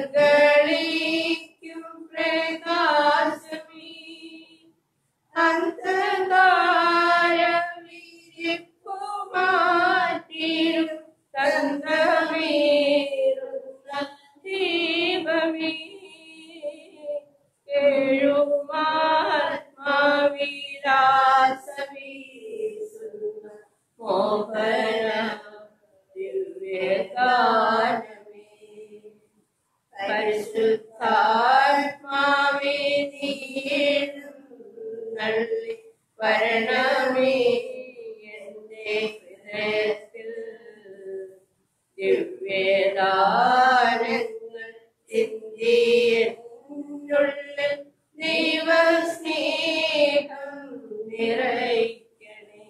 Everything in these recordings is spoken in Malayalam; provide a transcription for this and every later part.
പ്രകളിക്കും പ്രകാശമേ അന്ധകാരവിരിപ്പു മാറ്റിടും തന്ത്രമേറുന്ന ദീപമേ കേഴുമാത്മാവിലാസമീസുന്ന മോഹന ദിവ്യഗാനമേ പരിശുദ്ധാത്മാവേ നീഴുന്നള്ളി വരണമേ എന്റെ ഹൃദയത്തിൽ ദിവ്യദാനങ്ങൾ ചിന്തിയുള്ളിൽ ദൈവസ്നേഹം നിറയ്ക്കണേ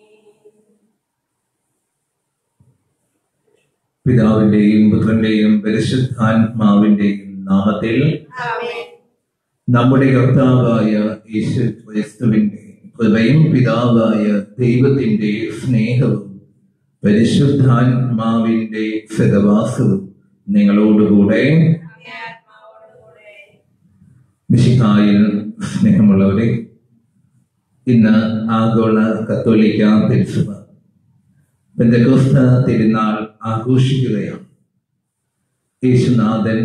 പിതാവിന്റെയും പുത്രന്റെയും പരിശുദ്ധാത്മാവിന്റെയും നാമത്തിൽ ആമേൻ നമ്മുടെ കർത്താവായ യേശു ക്രിസ്തുവിന്റെ കൃപയും പിതാവായ ദൈവത്തിന്റെ സ്നേഹവും പരിശുദ്ധാത്മാവിന്റെ സഹവാസവും നിങ്ങളോടുകൂടെ അങ്ങേ ആത്മാവോടുകൂടെ വിശുദ്ധായിൽ സ്നേഹമുള്ളവരെ ഇന്ന് ആഗോള കത്തോലിക്ക തിരുസഭ പെന്തക്കോസ്ത തിരുനാൾ ആഘോഷിക്കുകയാണ് യേശുനാഥൻ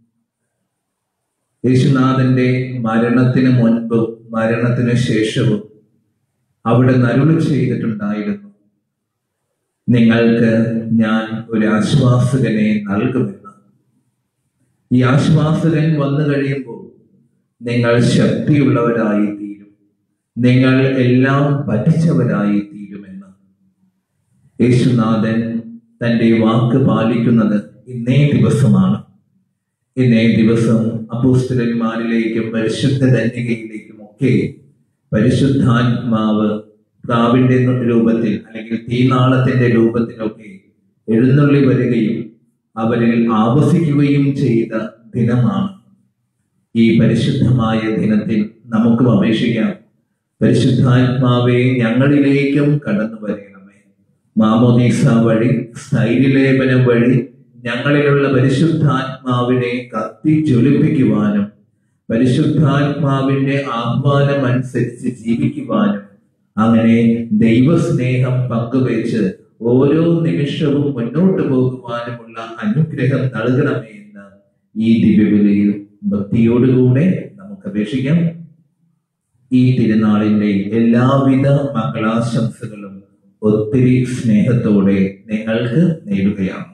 യേശുനാഥന്റെ മരണത്തിന് മുൻപും മരണത്തിന് ശേഷവും അവിടെ നരുളി ചെയ്തിട്ടുണ്ടായിരുന്നു നിങ്ങൾക്ക് ഞാൻ ഒരു ആശ്വാസകനെ നൽകുമെന്ന് ഈ ആശ്വാസകൻ വന്നു കഴിയുമ്പോൾ നിങ്ങൾ ശക്തിയുള്ളവരായി തീരും നിങ്ങൾ എല്ലാം പഠിച്ചവരായി തീരുമെന്ന് യേശുനാഥൻ തന്റെ വാക്ക് പാലിക്കുന്നത് ഇന്നേ ദിവസമാണ് ഇന്നേ ദിവസം അപ്പോസ്തലന്മാരിലേക്കും പരിശുദ്ധ ധന്യകയിലേക്കും ഒക്കെ പരിശുദ്ധാത്മാവ് പ്രാവിന്റെ രൂപത്തിൽ അല്ലെങ്കിൽ തീനാളത്തിന്റെ രൂപത്തിലൊക്കെ എഴുന്നള്ളി വരികയും അവരിൽ ആവസിക്കുകയും ചെയ്ത ദിനമാണ് ഈ പരിശുദ്ധമായ ദിനത്തിൽ നമുക്കും അപേക്ഷിക്കാം പരിശുദ്ധാത്മാവെ ഞങ്ങളിലേക്കും കടന്നു വരണമേ മാമോദീസ വഴി സ്ഥൈര്യലേപനം വഴി ഞങ്ങളിലുള്ള പരിശുദ്ധാത്മാവിനെ കത്തി ജ്വലിപ്പിക്കുവാനും പരിശുദ്ധാത്മാവിന്റെ ആഹ്വാനം അനുസരിച്ച് ജീവിക്കുവാനും അങ്ങനെ ദൈവസ്നേഹം പങ്കുവെച്ച് ഓരോ നിമിഷവും മുന്നോട്ട് പോകുവാനുമുള്ള അനുഗ്രഹം നൽകണമേ എന്ന് ഈ ദിവ്യവിലയിൽ ഭക്തിയോടുകൂടെ നമുക്ക് അപേക്ഷിക്കാം ഈ തിരുനാളിന്റെ എല്ലാവിധ മംഗളാശംസകളും ഒത്തിരി സ്നേഹത്തോടെ നിങ്ങൾക്ക് നേടുകയാണ്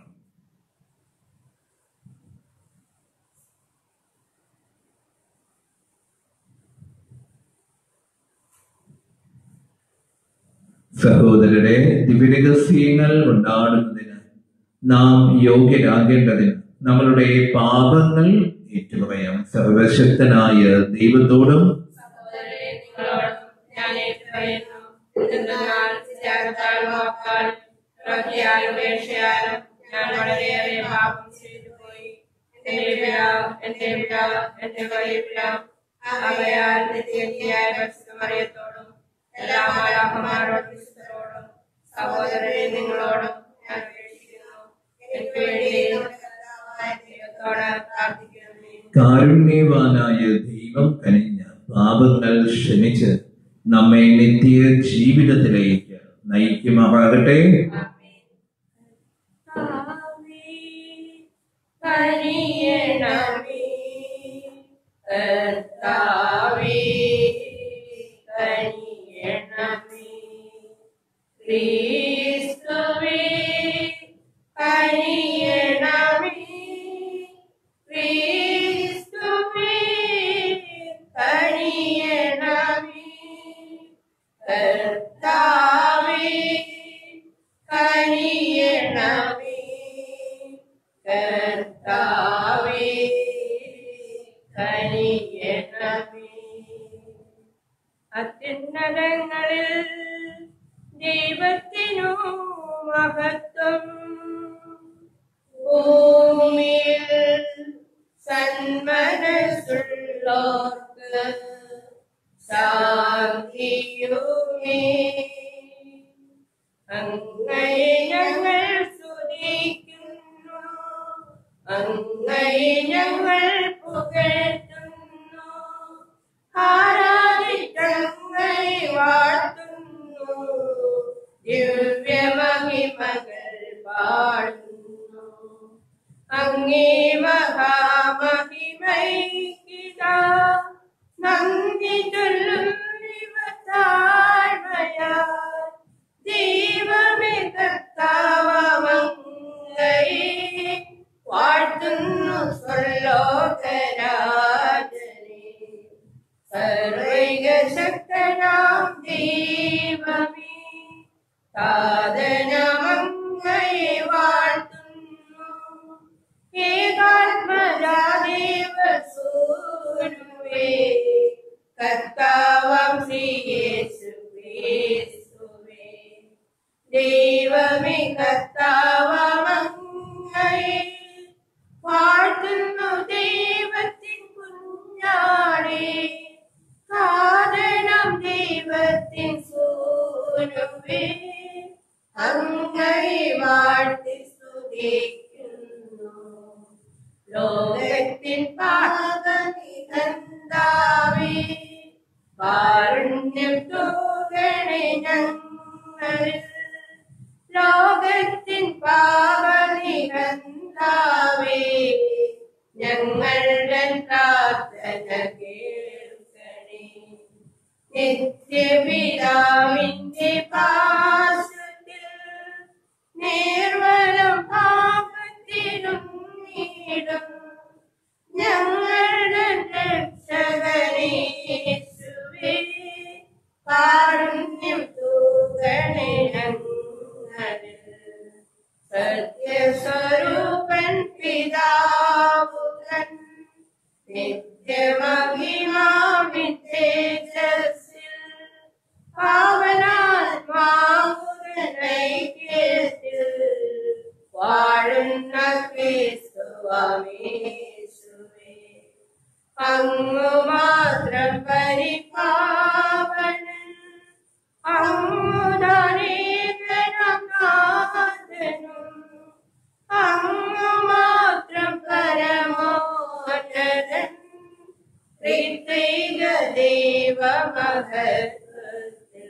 സഹോദരരെ ദിവ്യരഹസ്യങ്ങൾ കൊണ്ടാടുന്നതിന് നാം യോഗ്യരാകേണ്ടതിന് നമ്മളുടെ പാപങ്ങൾ ഏറ്റുപറയാം സർവശക്തനായ ദൈവത്തോടും സഹോദരരെ നിങ്ങളോടും ഞാൻ ഏറ്റുപറയുന്നു എന്തെന്നാൽ വിചാരത്താലും വാക്കാലും പ്രവൃത്തിയാലും ഉപേക്ഷയാലും ഞാൻ വളരെയേറെ പാപം ചെയ്തു പോയി എന്റെ പിഴ എന്റെ പിഴ എന്റെ വലിയ പിഴ ആകയാൽ നിത്യനിയായ പരിശുദ്ധമറിയത്തോടും എല്ലാ മാലാഹമാരോടും വിശുദ്ധരോടും സഹോദരരെ നിങ്ങളോടും ഞാൻ അപേക്ഷിക്കുന്നു എനിക്ക് വേണ്ടി കർത്താവായ ദൈവത്തോട് പ്രാർത്ഥിക്കണമേ കാരുണ്യവാനായ ദൈവം കനിഞ്ഞ പാപങ്ങൾ ക്ഷമിച്ച് നമ്മെ നിത്യ ജീവിതത്തിലേക്ക് നയിക്കുമാറാകട്ടെ കനിയണമേ കർത്താവേ കനിയണമേ ക്രിസ്തുവേ കനിയണമേ ക്രിസ്തുവേ കനിയണമേ കർത്താവേ കനിയണമേ കർത്താവേ കനിയണമേ അത്യുന്നതങ്ങളിൽ ദൈവത്തിനു മഹത്വം ഭൂമിയിൽ സന്മനസ്സുള്ളോർക്ക് ശാന്തിയുമേ അങ്ങയെ ഞങ്ങൾ സ്തുതിക്കുന്നു അങ്ങയെ ഞങ്ങൾ ഞങ്ങൾ പുകഴ്ത്തുന്നു ആരാധിക്കങ്ങളെ വാഴ്ത്തുന്നു ദിവ്യമഹിമകൾ പാടുന്നു അങ്ങേ മഹാമഹിമൈക്കിതാ നന്ദി ചൊല്ലുന്നിവ താഴ്മയാ ദൈവമേ കർത്താവമങ്ങയെ വാഴ്ത്തുന്നു സ്വലോകരാജനെ സർവൈക ശക്തനാം ദൈവമേ സാധനമങ്ങയെ വാഴ്ത്തുന്നു ഏകാത്മജാദേവ സൂനുവേ കർത്താവം ശ്രീയേശുവേ ദൈവമേ കർത്താവമങ്ങയെ വാഴ്ത്തുന്നു ദൈവത്തിൻ കുഞ്ഞാടേ കാരണം ദൈവത്തിൻ സൂനുവേ അങ്ങയെ വാഴ്ത്തി സ്തുതിക്കുന്നു ലോകത്തിൻ പാകനികന്താവേ കാരുണ്യം തോകണേ ഞങ്ങളിൽ ലോകത്തിൻ പാവനികന്താവേ ഞങ്ങളുടെ പ്രാർത്ഥന കേൾക്കണേ നിത്യപിതാവിന്റെ പാശത്തിൽ നേർവരം പാപത്തിലും നീടും ഞങ്ങളുടെ രക്ഷകനേശുവേ കാരുണ്യം തൂകണേ ഞങ്ങളിൽ സത്യസ്വരൂപൻ പിതാവുകൻ നിത്യമഹിമാവിൻ തേജസ്സിൽ പാവനാത്മാവുകൻ ഐക്യത്തിൽ വാഴുന്ന ക്രിസ്തുവമേശുവേ അങ്ങു മാത്രം പരിപാവനൻ അങ്ങുദാനേകനാഥനും അങ്ങു മാത്രം പരമോന്നതൻ ത്രിത്വൈക ദൈവമഹത്വത്തിൽ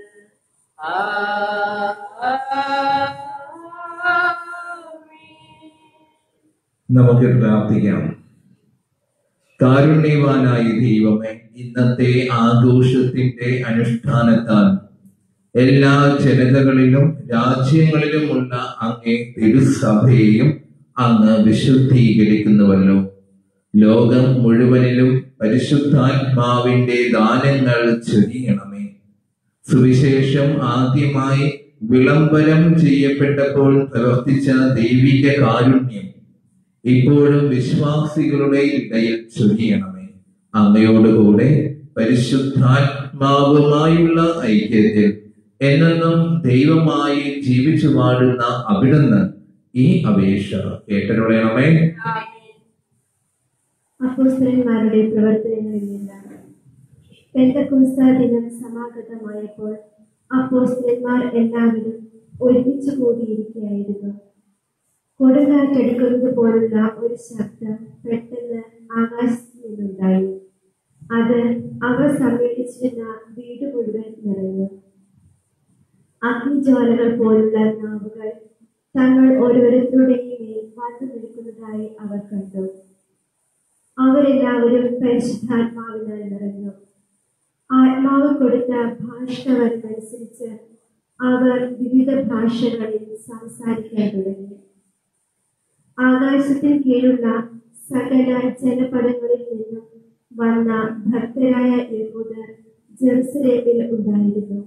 ആമേൻ നമുക്ക് പ്രാർത്ഥിക്കാം കാരുണ്യവാനായ ദൈവമേ ഇന്നത്തെ ആഘോഷത്തിന്റെ അനുഷ്ഠാനത്താൽ എല്ലാ ജനതകളിലും രാജ്യങ്ങളിലുമുള്ള അങ്ങേ തിരുസഭയെയും അങ്ങ് വിശുദ്ധീകരിക്കുന്നുവല്ലോ ലോകം മുഴുവനിലും പരിശുദ്ധാത്മാവിന്റെ ദാനങ്ങൾ ചൊരിയണമേ സുവിശേഷം ആദ്യമായി വിളംബരം ചെയ്യപ്പെട്ടപ്പോൾ പ്രവർത്തിച്ച ദൈവിക കാരുണ്യം ഇപ്പോഴും വിശ്വാസികളുടെ ഇടയിൽ ചൊരിയണമേ അങ്ങയോടുകൂടെ പരിശുദ്ധാത്മാവുമായുള്ള ഐക്യത്തിൽ എന്നെന്നും ദൈവമായി ജീവിച്ചു വാഴുന്ന അവിടുന്ന് ഈ അപേക്ഷ കേട്ടരുളയണമേ ആമേൻ അപ്പോസ്തലന്മാരുടെ പ്രവർത്തനങ്ങളിൽ നിന്ന് പെന്തക്കോസ്ത ദിനം സമാഗതമായപ്പോൾ അപ്പോസ്തലന്മാർ എല്ലാവരും ഒരുമിച്ച് കൂടിയിരിക്കുകയായിരുന്നു കൊടുങ്കാറ്റടിക്കുന്നത് പോലുള്ള ഒരു ശബ്ദം പെട്ടെന്ന് ആകാശത്ത് നിന്നുണ്ടായി അത് അവർ സമ്മേളിച്ചിരുന്ന വീട് മുഴുവൻ നിറഞ്ഞു അഗ്നിജ്വാലകൾ പോലുള്ള നാവുകൾ തങ്ങൾ ഓരോരുത്തരുടെയും മേൽ വന്നു നിൽക്കുന്നതായി അവർ കണ്ടു അവരെല്ലാവരും പരിശുദ്ധാത്മാവിനാൽ നിറഞ്ഞു ആത്മാവ് കൊടുത്ത ഭാഷവരമനുസരിച്ച് അവർ വിവിധ ഭാഷകളിൽ സംസാരിക്കാൻ തുടങ്ങി ആകാശത്തിന് കീഴുള്ള സകല ജനപദങ്ങളിൽ നിന്നും വന്ന ഭക്തരായ യഹൂദർ ജെറുസലേമിൽ ഉണ്ടായിരുന്നു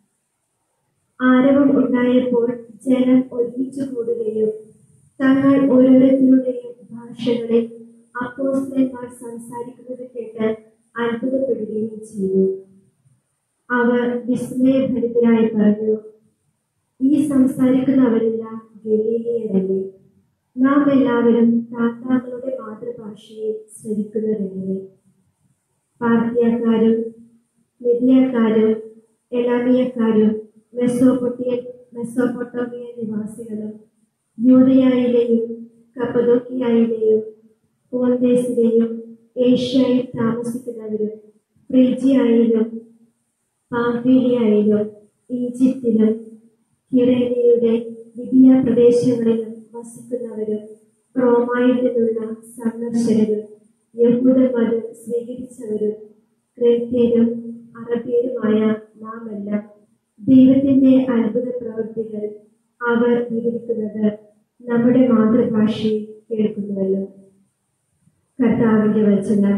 ആരവം ഉണ്ടായപ്പോൾ ജനം ഒരുമിച്ച് കൂടുകയും തങ്ങൾ ഓരോരുത്തരുടെയും ഭാഷകളിൽ അപ്പോസ്തലന്മാർ സംസാരിക്കുന്നത് കേട്ട് അത്ഭുതപ്പെടുകയും ചെയ്തു അവർ വിസ്മയഭരിതരായി പറഞ്ഞു ഈ സംസാരിക്കുന്നവരെല്ലാം ഗലീലിയരല്ലേ നാം എല്ലാവരും താത്താക്കളുടെ മാതൃഭാഷയെ ശ്രവിക്കുന്നവരെങ്ങനെ പാർത്തിയക്കാരും മിതിയക്കാരും എലാമിയക്കാരും മെസ്സോപ്പൊട്ടിയ മെസ്സോപ്പൊട്ടോമിയ നിവാസികളും യൂതയായിലെയും കപ്പദോക്കിയായിലെയും പോന്തേസിലെയും ഏഷ്യയിൽ താമസിക്കുന്നവരും ഫ്രീജിയായാലും പാംഫീലിയായാലും ഈജിപ്തിലും കിറേനയുടെ ലിബിയ പ്രദേശങ്ങളിലും വസിക്കുന്നവരും റോമായിൽ നിന്നുള്ള സന്ദർശകരും യഹൂദ മതം സ്വീകരിച്ചവരും ക്രേത്യരും അറബിയരുമായ നാം എല്ലാം ദൈവത്തിന്റെ അത്ഭുത പ്രവൃത്തികൾ അവർ വിവരിക്കുന്നത് നമ്മുടെ മാതൃഭാഷയിൽ കേൾക്കുന്നുവല്ലോ കർത്താവിന്റെ വചനം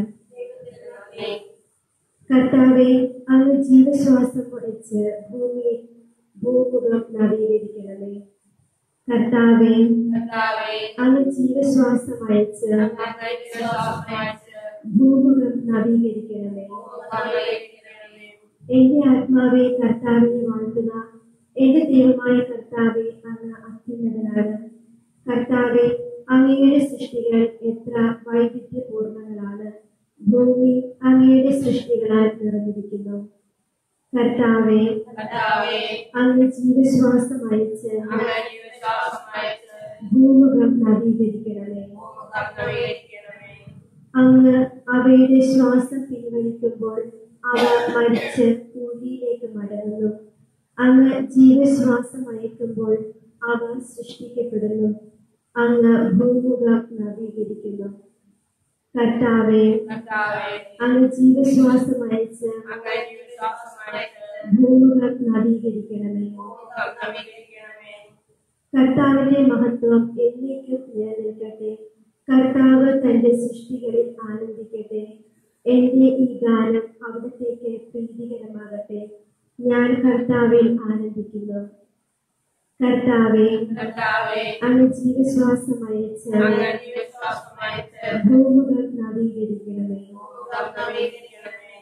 കർത്താവെ അങ്ങ് ജീവശ്വാസം പൊടിച്ച് ഭൂമി ഭൂമുഖം നവീകരിക്കണമേ കർത്താവെ കർത്താവേ, അങ്ങ് ജീവശ്വാസം അയച്ച് അങ്ങ് വിശ്വാസമയച്ച് ഭൂമുഖം നവീകരിക്കണമേ നവീകരിക്കണമേ. എന്റെ ആത്മാവെ കർത്താവിനെ വാഴ്ത്തുക എന്റെ ദൈവമായ കർത്താവെ അങ്ങ് അത്യുന്നതനാണ് കർത്താവെ അങ്ങയുടെ സൃഷ്ടികൾ എത്ര വൈവിധ്യപൂർണ്ണങ്ങളാണ് ഭൂമി അങ്ങയുടെ സൃഷ്ടികളാൽ നിറഞ്ഞിരിക്കുന്നു കർത്താവെ കർത്താവേ, അങ്ങ് ജീവശ്വാസം അയച്ച് അങ്ങ് വിശ്വാസമയച്ച് ഭൂമുഖം നവീകരിക്കണമേ ഭൂമുഖം നവീകരിക്കണമേ. അങ്ങ് അവയുടെ ശ്വാസം പിൻവലിക്കുമ്പോൾ അവ മരിച്ച് ഭൂമിയിലേക്ക് മടങ്ങുന്നു അങ്ങ് ജീവശ്വാസം അയക്കുമ്പോൾ അവ സൃഷ്ടിക്കപ്പെടുന്നു അങ്ങ് ഭൂമുഖം നവീകരിക്കുന്നു കർത്താവെ കർത്താവേ, അങ്ങ് ജീവശ്വാസം അയച്ച് അങ്ങ് വിശ്വാസമയച്ച് ഭൂമുഖം നവീകരിക്കണമേ ഭൂമുഖം നവീകരിക്കണമേ. കർത്താവിന്റെ മഹത്വം എന്നേക്കും നിലനിൽക്കട്ടെ കർത്താവ് തന്റെ സൃഷ്ടികളിൽ ആനന്ദിക്കട്ടെ എന്റെ ഈ ഗാനം അവിടത്തേക്ക് പ്രീതികരമാകട്ടെ ഞാൻ കർത്താവിൽ ആനന്ദിക്കുന്നു കർത്താവെ കർത്താവേ, അങ്ങ് ജീവശ്വാസം അയച്ച് അങ്ങ് വിശ്വാസമയച്ച് ഭൂമുഖം നവീകരിക്കണമേ ഭൂമുഖം നവീകരിക്കണമേ.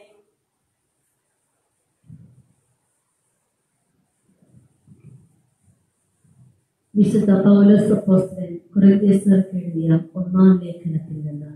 വിശുദ്ധ പൗലോസ് അപ്പോസ്തലൻ കൊറിന്ത്യർക്ക് എഴുതിയ ഒന്നാം ലേഖനത്തിൽ നിന്ന്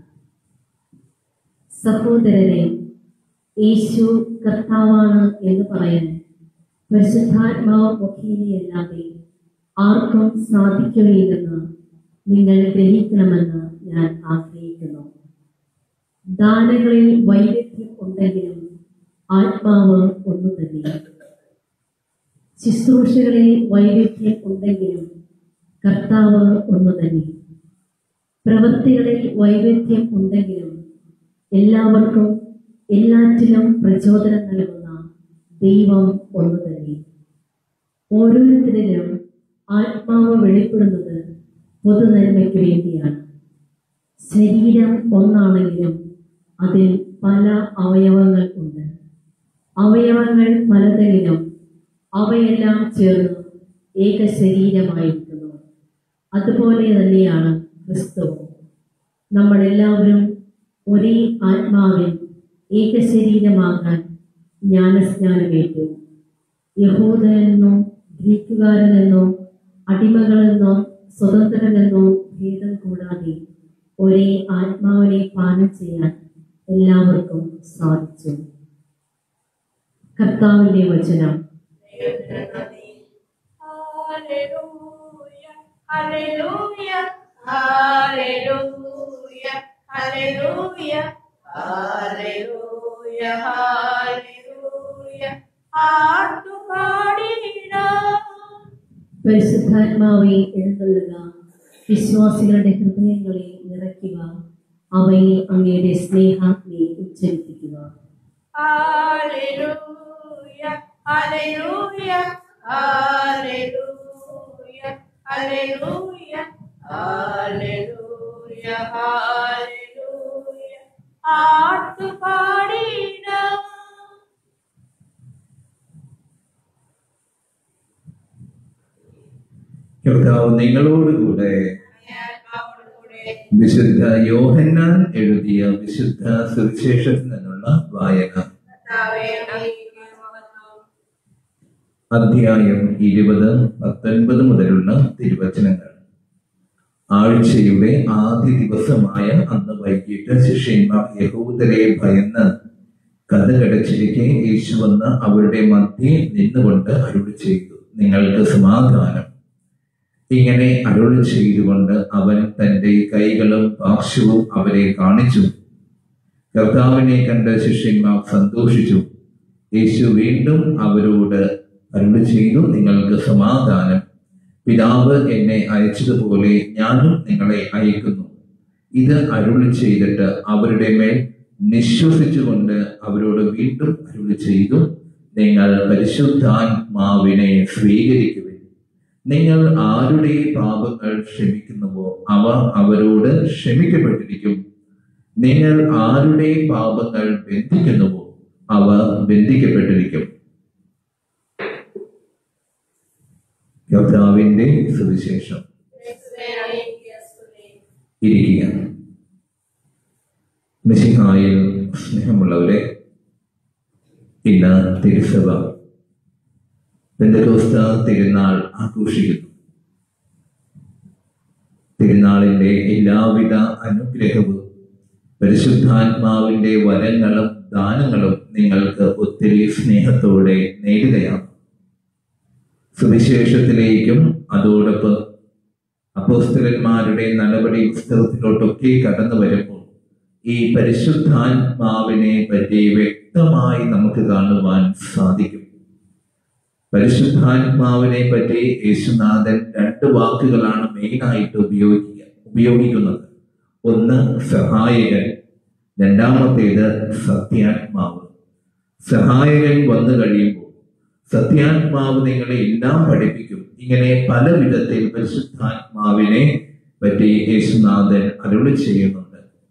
സഹോദരരെ യേശു കർത്താവാണ് എന്ന് പറയാൻ പരിശുദ്ധാത്മാവ് മുഖേനയല്ലാതെ ആർക്കും സാധിക്കുകയില്ലെന്ന് നിങ്ങൾ ഗ്രഹിക്കണമെന്ന് ഞാൻ ആഗ്രഹിക്കുന്നു ദാനങ്ങളിൽ വൈവിധ്യം ഉണ്ടെങ്കിലും ആത്മാവ് ഒന്നു തന്നെ ശുശ്രൂഷകളിൽ വൈവിധ്യം ഉണ്ടെങ്കിലും കർത്താവ് ഒന്നു തന്നെ പ്രവൃത്തികളിൽ വൈവിധ്യം ഉണ്ടെങ്കിലും എല്ലാവർക്കും എല്ലാറ്റിലും പ്രചോദനം നൽകുന്ന ദൈവം ഒന്നു തന്നെ ഓരോരുത്തരിലും ആത്മാവ് വെളിപ്പെടുന്നത് പൊതുനന്മയ്ക്ക് വേണ്ടിയാണ് ശരീരം ഒന്നാണെങ്കിലും അതിൽ പല അവയവങ്ങൾ ഉണ്ട് അവയവങ്ങൾ പലതരിലും അവയെല്ലാം ചേർന്ന് ഏക ശരീരമായിരിക്കുന്നു അതുപോലെ തന്നെയാണ് ക്രിസ്തുവും നമ്മളെല്ലാവരും ഒരേ ആത്മാവിൽ ഏക ശരീരമാകാൻ ജ്ഞാനസ്നാനമേറ്റു യഹൂദനെന്നോ ഗ്രീക്കുകാരനെന്നോ അടിമകളെന്നോ സ്വതന്ത്രനെന്നോ ഭേദം കൂടാതെ ഒരേ ആത്മാവിനെ പാനം ചെയ്യാൻ എല്ലാവർക്കും സാധിച്ചു കർത്താവിന്റെ വചനം ദൈവത്തിന് നന്ദി. ഹല്ലേലൂയ, ഹല്ലേലൂയ, ഹല്ലേലൂയ, ഹല്ലേലൂയ, ഹല്ലേലൂയ, ഹല്ലേലൂയ. ആർത്തുപാടിയിടാം. പരിശുദ്ധാത്മാവെ എഴുന്നള്ളുക വിശ്വാസികളുടെ ഹൃദയങ്ങളെ നിറയ്ക്കുക അവയെ അങ്ങയുടെ സ്നേഹാഗ്നി ഉച്ചരിപ്പിക്കുക ഹല്ലേലൂയ, ഹല്ലേലൂയ, ഹല്ലേലൂയ, ഹല്ലേലൂയ, ഹല്ലേലൂയ, ഹല്ലേലൂയ. ആർത്തുപാടിയിടാം. കർത്താവ് നിങ്ങളോടുകൂടെ ആത്മാവോടുകൂടെ വിശുദ്ധ യോഹന്നാൻ എഴുതിയ വിശുദ്ധ സുവിശേഷത്തിൽ നിന്നുള്ള വായന കർത്താവേ, അങ്ങേക്ക് മഹത്വം. അധ്യായം ഇരുപത് പത്തൊൻപത് മുതലുള്ള തിരുവചനങ്ങൾ ആഴ്ചയുടെ ആദ്യ ദിവസമായ അന്ന് വൈകിട്ട് ശിഷ്യന്മാർ യഹൂദരെ ഭയന്ന് കഥകടച്ചിരിക്കെ യേശു വന്ന് അവരുടെ മധ്യേ നിന്നുകൊണ്ട് അരുളി ചെയ്തു നിങ്ങൾക്ക് സമാധാനം ഇങ്ങനെ അരുളി ചെയ്തുകൊണ്ട് അവൻ തന്റെ കൈകളും പാർശ്വവും അവരെ കാണിച്ചു കർത്താവിനെ കണ്ട് ശിഷ്യന്മാർ സന്തോഷിച്ചു യേശു വീണ്ടും അവരോട് അരുളി ചെയ്തു നിങ്ങൾക്ക് സമാധാനം പിതാവ് എന്നെ അയച്ചതുപോലെ ഞാനും നിങ്ങളെ അയക്കുന്നു ഇത് അരുളി ചെയ്തിട്ട് അവരുടെ മേൽ നിശ്വസിച്ചുകൊണ്ട് അവരോട് വീണ്ടും അരുളി ചെയ്തു നിങ്ങൾ പരിശുദ്ധാത്മാവിനെ സ്വീകരിക്കുവിൻ നിങ്ങൾ ആരുടെ പാപങ്ങൾ ക്ഷമിക്കുന്നുവോ അവ അവരോട് ക്ഷമിക്കപ്പെട്ടിരിക്കും നിങ്ങൾ ആരുടെ പാപങ്ങൾ ബന്ധിക്കുന്നുവോ അവ ബന്ധിക്കപ്പെട്ടിരിക്കും കർത്താവിന്റെ സുവിശേഷം ഇരിക്കുക മിശിഹായിൽ സ്നേഹമുള്ളവരെ ഇന്ന് തിരുസഭ പെന്തകോസ്ത തിരുനാൾ ആഘോഷിക്കുന്നു തിരുനാളിന്റെ എല്ലാവിധ അനുഗ്രഹവും പരിശുദ്ധാത്മാവിന്റെ വരങ്ങളും ദാനങ്ങളും നിങ്ങൾക്ക് ഒത്തിരി സ്നേഹത്തോടെ നേടുകയാണ് സുവിശേഷത്തിലേക്കും അതോടൊപ്പം അപ്പോസ്തലന്മാരുടെ നടപടി പുസ്തകത്തിലോട്ടൊക്കെ കടന്നു വരുമ്പോൾ ഈ പരിശുദ്ധാത്മാവിനെ പറ്റി വ്യക്തമായി നമുക്ക് കാണുവാൻ സാധിക്കും പരിശുദ്ധാത്മാവിനെ പറ്റി യേശുനാഥൻ രണ്ട് വാക്കുകളാണ് മെയിനായിട്ട് ഉപയോഗിക്കുക ഉപയോഗിക്കുന്നത് ഒന്ന് സഹായകൻ രണ്ടാമത്തേത് സത്യാത്മാവ് സഹായകൻ വന്നു കഴിയുമ്പോൾ സത്യാത്മാവ് നിങ്ങളെ എല്ലാം പഠിപ്പിക്കും ഇങ്ങനെ പല വിധത്തിൽ പരിശുദ്ധാത്മാവിനെ പറ്റി യേശുനാഥൻ അരുളി ചെയ്യുന്നുണ്ട്